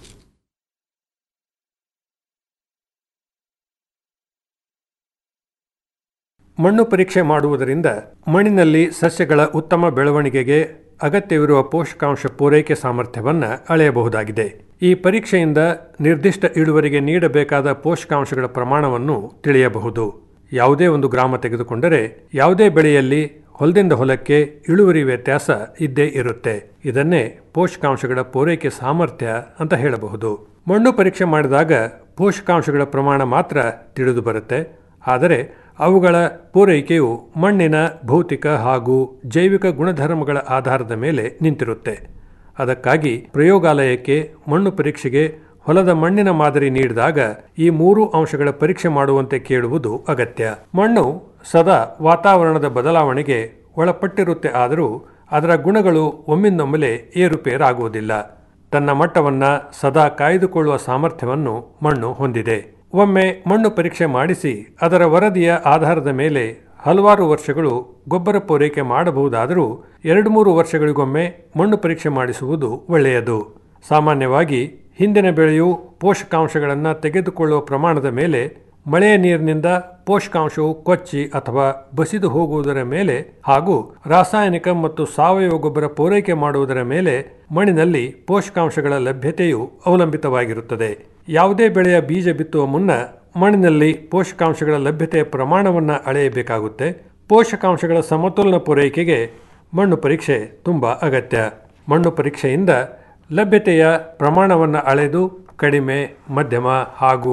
ಮಣ್ಣು ಪರೀಕ್ಷೆ ಮಾಡುವುದರಿಂದ ಮಣ್ಣಿನಲ್ಲಿ ಸಸ್ಯಗಳ ಉತ್ತಮ ಬೆಳವಣಿಗೆಗೆ ಅಗತ್ಯವಿರುವ ಪೋಷಕಾಂಶ ಪೂರೈಕೆ ಸಾಮರ್ಥ್ಯವನ್ನು ಅಳೆಯಬಹುದಾಗಿದೆ ಈ ಪರೀಕ್ಷೆಯಿಂದ ನಿರ್ದಿಷ್ಟ ಇಳುವರಿಗೆ ನೀಡಬೇಕಾದ ಪೋಷಕಾಂಶಗಳ ಪ್ರಮಾಣವನ್ನು ತಿಳಿಯಬಹುದು ಯಾವುದೇ ಒಂದು ಗ್ರಾಮ ತೆಗೆದುಕೊಂಡರೆ ಯಾವುದೇ ಬೆಳೆಯಲ್ಲಿ ಹೊಲದಿಂದ ಹೊಲಕ್ಕೆ ಇಳುವರಿ ವ್ಯತ್ಯಾಸ ಇದ್ದೇ ಇರುತ್ತೆ ಇದನ್ನೇ ಪೋಷಕಾಂಶಗಳ ಪೂರೈಕೆ ಸಾಮರ್ಥ್ಯ ಅಂತ ಹೇಳಬಹುದು ಮಣ್ಣು ಪರೀಕ್ಷೆ ಮಾಡಿದಾಗ ಪೋಷಕಾಂಶಗಳ ಪ್ರಮಾಣ ಮಾತ್ರ ತಿಳಿದು ಬರುತ್ತೆ ಆದರೆ ಅವುಗಳ ಪೂರೈಕೆಯು ಮಣ್ಣಿನ ಭೌತಿಕ ಹಾಗೂ ಜೈವಿಕ ಗುಣಧರ್ಮಗಳ ಆಧಾರದ ಮೇಲೆ ನಿಂತಿರುತ್ತೆ ಅದಕ್ಕಾಗಿ ಪ್ರಯೋಗಾಲಯಕ್ಕೆ ಮಣ್ಣು ಪರೀಕ್ಷೆಗೆ ಹೊಲದ ಮಣ್ಣಿನ ಮಾದರಿ ನೀಡಿದಾಗ ಈ ಮೂರು ಅಂಶಗಳ ಪರೀಕ್ಷೆ ಮಾಡುವಂತೆ ಕೇಳುವುದು ಅಗತ್ಯ ಮಣ್ಣು ಸದಾ ವಾತಾವರಣದ ಬದಲಾವಣೆಗೆ ಒಳಪಟ್ಟಿರುತ್ತೆ ಆದರೂ ಅದರ ಗುಣಗಳು ಒಮ್ಮಿಂದೊಮ್ಮೆಲೆ ಏರುಪೇರಾಗುವುದಿಲ್ಲ ತನ್ನ ಮಟ್ಟವನ್ನ ಸದಾ ಕಾಯ್ದುಕೊಳ್ಳುವ ಸಾಮರ್ಥ್ಯವನ್ನು ಮಣ್ಣು ಹೊಂದಿದೆ ಒಮ್ಮೆ ಮಣ್ಣು ಪರೀಕ್ಷೆ ಮಾಡಿಸಿ ಅದರ ವರದಿಯ ಆಧಾರದ ಮೇಲೆ ಹಲವಾರು ವರ್ಷಗಳು ಗೊಬ್ಬರ ಪೂರೈಕೆ ಮಾಡಬಹುದಾದರೂ ಎರಡು ಮೂರು ವರ್ಷಗಳಿಗೊಮ್ಮೆ ಮಣ್ಣು ಪರೀಕ್ಷೆ ಮಾಡಿಸುವುದು ಒಳ್ಳೆಯದು ಸಾಮಾನ್ಯವಾಗಿ ಹಿಂದಿನ ಬೆಳೆಯು ಪೋಷಕಾಂಶಗಳನ್ನು ತೆಗೆದುಕೊಳ್ಳುವ ಪ್ರಮಾಣದ ಮೇಲೆ ಮಳೆಯ ನೀರಿನಿಂದ ಪೋಷಕಾಂಶವು ಕೊಚ್ಚಿ ಅಥವಾ ಬಸಿದು ಹೋಗುವುದರ ಮೇಲೆ ಹಾಗೂ ರಾಸಾಯನಿಕ ಮತ್ತು ಸಾವಯವ ಗೊಬ್ಬರ ಪೂರೈಕೆ ಮಾಡುವುದರ ಮೇಲೆ ಮಣ್ಣಿನಲ್ಲಿ ಪೋಷಕಾಂಶಗಳ ಲಭ್ಯತೆಯು ಅವಲಂಬಿತವಾಗಿರುತ್ತದೆ ಯಾವುದೇ ಬೆಳೆಯ ಬೀಜ ಬಿತ್ತುವ ಮುನ್ನ ಮಣ್ಣಿನಲ್ಲಿ ಪೋಷಕಾಂಶಗಳ ಲಭ್ಯತೆಯ ಪ್ರಮಾಣವನ್ನು ಅಳೆಯಬೇಕಾಗುತ್ತೆ ಪೋಷಕಾಂಶಗಳ ಸಮತೋಲನ ಪೂರೈಕೆಗೆ ಮಣ್ಣು ಪರೀಕ್ಷೆ ತುಂಬ ಅಗತ್ಯ ಮಣ್ಣು ಪರೀಕ್ಷೆಯಿಂದ ಲಭ್ಯತೆಯ ಪ್ರಮಾಣವನ್ನು ಅಳೆದು ಕಡಿಮೆ ಮಧ್ಯಮ ಹಾಗೂ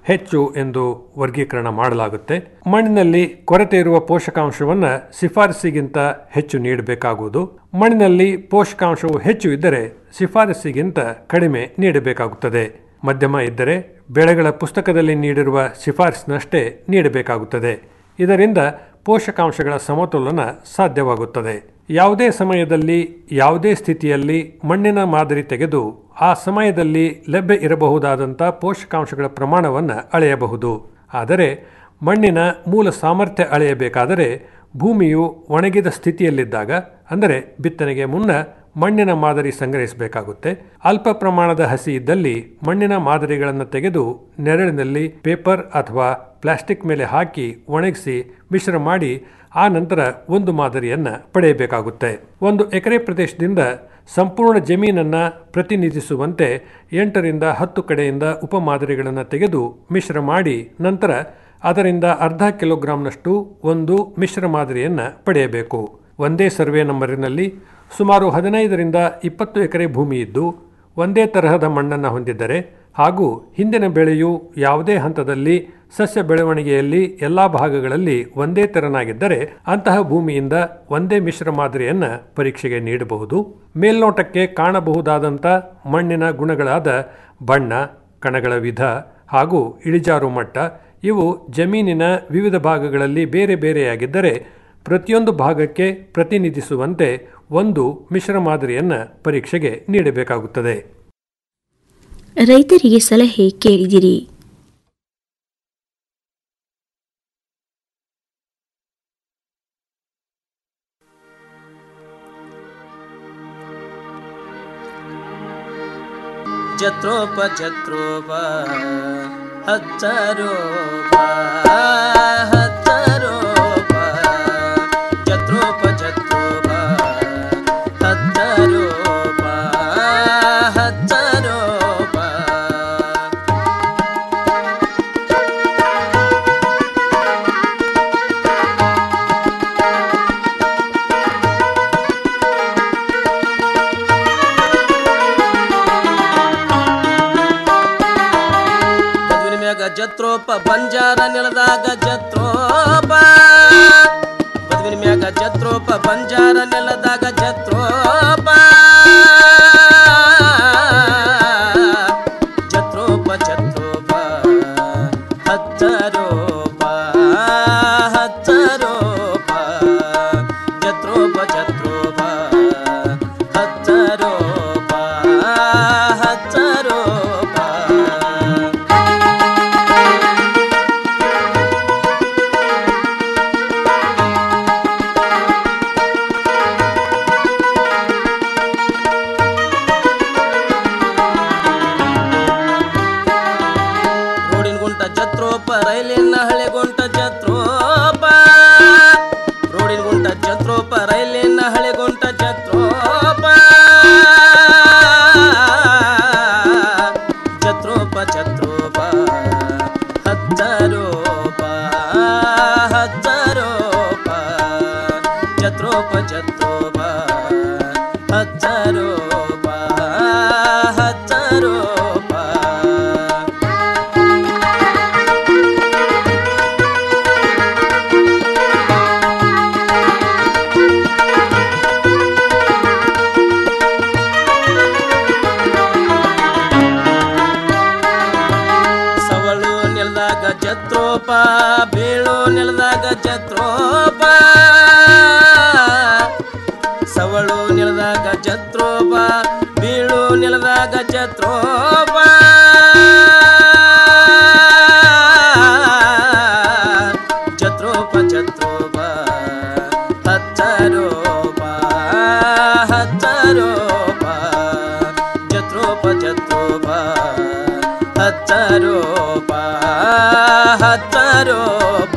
ಹೆಚ್ಚು ಎಂದು ವರ್ಗೀಕರಣ ಮಾಡಲಾಗುತ್ತೆ ಮಣ್ಣಿನಲ್ಲಿ ಕೊರತೆ ಇರುವ ಪೋಷಕಾಂಶವನ್ನು ಶಿಫಾರಸಿಗಿಂತ ಹೆಚ್ಚು ನೀಡಬೇಕಾಗುವುದು ಮಣ್ಣಿನಲ್ಲಿ ಪೋಷಕಾಂಶವು ಹೆಚ್ಚು ಇದ್ದರೆ ಶಿಫಾರಸಿಗಿಂತ ಕಡಿಮೆ ನೀಡಬೇಕಾಗುತ್ತದೆ ಮಧ್ಯಮ ಇದ್ದರೆ ಬೆಳೆಗಳ ಪುಸ್ತಕದಲ್ಲಿ ನೀಡಿರುವ ಶಿಫಾರಸಿನಷ್ಟೇ ನೀಡಬೇಕಾಗುತ್ತದೆ ಇದರಿಂದ ಪೋಷಕಾಂಶಗಳ ಸಮತೋಲನ ಸಾಧ್ಯವಾಗುತ್ತದೆ ಯಾವುದೇ ಸಮಯದಲ್ಲಿ ಯಾವುದೇ ಸ್ಥಿತಿಯಲ್ಲಿ ಮಣ್ಣಿನ ಮಾದರಿ ತೆಗೆದು ಆ ಸಮಯದಲ್ಲಿ ಲಭ್ಯ ಇರಬಹುದಾದಂಥ ಪೋಷಕಾಂಶಗಳ ಪ್ರಮಾಣವನ್ನು ಅಳೆಯಬಹುದು ಆದರೆ ಮಣ್ಣಿನ ಮೂಲ ಸಾಮರ್ಥ್ಯ ಅಳೆಯಬೇಕಾದರೆ ಭೂಮಿಯು ಒಣಗಿದ ಸ್ಥಿತಿಯಲ್ಲಿದ್ದಾಗ ಅಂದರೆ ಬಿತ್ತನೆಗೆ ಮುನ್ನ ಮಣ್ಣಿನ ಮಾದರಿ ಸಂಗ್ರಹಿಸಬೇಕಾಗುತ್ತೆ ಅಲ್ಪ ಪ್ರಮಾಣದ ಹಸಿ ಇದ್ದಲ್ಲಿ ಮಣ್ಣಿನ ಮಾದರಿಗಳನ್ನು ತೆಗೆದು ನೆರಳಿನಲ್ಲಿ ಪೇಪರ್ ಅಥವಾ ಪ್ಲಾಸ್ಟಿಕ್ ಮೇಲೆ ಹಾಕಿ ಒಣಗಿಸಿ ಮಿಶ್ರ ಮಾಡಿ ಆ ನಂತರ ಒಂದು ಮಾದರಿಯನ್ನು ಪಡೆಯಬೇಕಾಗುತ್ತೆ ಒಂದು ಎಕರೆ ಪ್ರದೇಶದಿಂದ ಸಂಪೂರ್ಣ ಜಮೀನನ್ನು ಪ್ರತಿನಿಧಿಸುವಂತೆ ಎಂಟರಿಂದ ಹತ್ತು ಕಡೆಯಿಂದ ಉಪಮಾದರಿಗಳನ್ನು ತೆಗೆದು ಮಿಶ್ರ ಮಾಡಿ ನಂತರ ಅದರಿಂದ ಅರ್ಧ ಕಿಲೋಗ್ರಾಂನಷ್ಟು ಒಂದು ಮಿಶ್ರ ಮಾದರಿಯನ್ನು ಪಡೆಯಬೇಕು ಒಂದೇ ಸರ್ವೆ ನಂಬರಿನಲ್ಲಿ ಸುಮಾರು ಹದಿನೈದರಿಂದ ಇಪ್ಪತ್ತು ಎಕರೆ ಭೂಮಿ ಇದ್ದು ಒಂದೇ ತರಹದ ಮಣ್ಣನ್ನು ಹೊಂದಿದ್ದರೆ ಹಾಗೂ ಹಿಂದಿನ ಬೆಳೆಯು ಯಾವುದೇ ಹಂತದಲ್ಲಿ ಸಸ್ಯ ಬೆಳವಣಿಗೆಯಲ್ಲಿ ಎಲ್ಲ ಭಾಗಗಳಲ್ಲಿ ಒಂದೇ ತೆರನಾಗಿದ್ದರೆ ಅಂತಹ ಭೂಮಿಯಿಂದ ಒಂದೇ ಮಿಶ್ರ ಮಾದರಿಯನ್ನು ಪರೀಕ್ಷೆಗೆ ನೀಡಬಹುದು ಮೇಲ್ನೋಟಕ್ಕೆ ಕಾಣಬಹುದಾದಂಥ ಮಣ್ಣಿನ ಗುಣಗಳಾದ ಬಣ್ಣ ಕಣಗಳ ವಿಧ ಹಾಗೂ ಇಳಿಜಾರು ಮಟ್ಟ ಇವು ಜಮೀನಿನ ವಿವಿಧ ಭಾಗಗಳಲ್ಲಿ ಬೇರೆ ಬೇರೆಯಾಗಿದ್ದರೆ ಪ್ರತಿಯೊಂದು ಭಾಗಕ್ಕೆ ಪ್ರತಿನಿಧಿಸುವಂತೆ ಒಂದು ಮಿಶ್ರ ಮಾದರಿಯನ್ನು ಪರೀಕ್ಷೆಗೆ ನೀಡಬೇಕಾಗುತ್ತದೆ ರೈತರಿಗೆ ಸಲಹೆ ಕೇಳಿದಿರಿ ಜತ್ರೋಪ ಜತ್ರೋಪ ಹಚ್ಚರೋಪ ಹಚ್ಚರೋಪ ಜತ್ರೋಪ ಜತ್ರೋಪ ಹಚ್ಚರೋಪ ಹಚ್ಚರೋಪ ಮದುವಿನ ಮ್ಯಾಗ ಜತ್ರೋಪ ಬಂಜಾರ ನೆಲದಾಗ ಜತ್ರೋಪ ಮದುವಿನ ಮ್ಯಾಗ ಜತ್ರೋಪ ಬಂಜಾರ ನೆಲದಾಗ ಜತ್ರೋಪ ಜತ್ರೋಪ ಜತ್ರೋಪ ಹಚ್ಚರೋಪ ಹಚ್ಚರೋಪ ಜತ್ರೋಪ ಜತ್ರೋಪ ಹಚ್ಚರೋಪ ಹಚ್ಚರೋಪ ರೋಡಿನ ಗುಂಟ ಜತ್ರೋಪ ರೈಲಿನ ಹಳೆ ಗುಂಟ ಜತ್ರೋಪ ರೋಡಿನ ಗುಂಟ ಜತ್ರೋಪ ರೈಲಿನ ಹಳೆ ಗುಂಟ ಜತ್ರೋಪ ಜತ್ರೋಪ ಜತ್ರೋಪ ಹಚ್ಚರೋಪ ಹಚ್ಚರೋಪ ಜತ್ರೋಪ ಜತ್ರೋಪ ಹಚ್ಚರೋಪ ಹಚ್ಚರೋಪ ಸವಳು ನೆಲದಾಗ ಜತ್ರೋಪ ಬೀಳು ನೆಲದಾಗ ಜತ್ರೋಪ ಸವಳು ನೆಲದಾಗ ಜತ್ರೋಪ ಬೀಳು ನೆಲದಾಗ ಜತ್ರೋಪ ಜತ್ರೋಪ ಜತ್ರೋಪ ಹಚ್ಚರೋಪ ಹಚ್ಚರೋಪ ಜತ್ರೋಪ ಜತ್ರೋಪ ಹಚ್ಚರೋಪ ಹಚ್ಚರೋಪ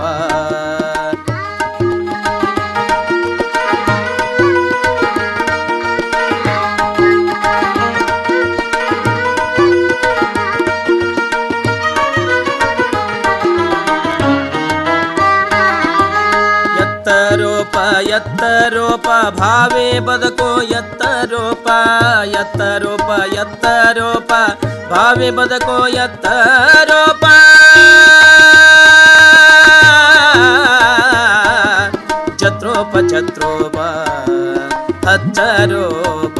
ಎತ್ತರೋಪ ಎತ್ತರೋಪ ಭಾವೇ ಬದುಕೋ ಎತ್ತರೋಪ ಎತ್ತರೋಪ ಎತ್ತರೋಪ ಭಾವೇ ಬದುಕೋ ಎತ್ತರೋಪ ಜತ್ರೋಪ ಜತ್ರೋಪ ಹಚ್ಚರೋಪ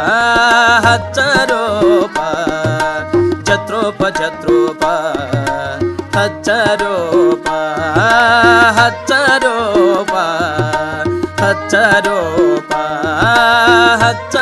ಹಚ್ಚರೋಪ ಜತ್ರೋಪ ಜತ್ರೋಪ ಹಚ್ಚರೋಪ ಹಚ್ಚರೋಪ ಹಚ್ಚರೋಪ ಹಚ್ಚ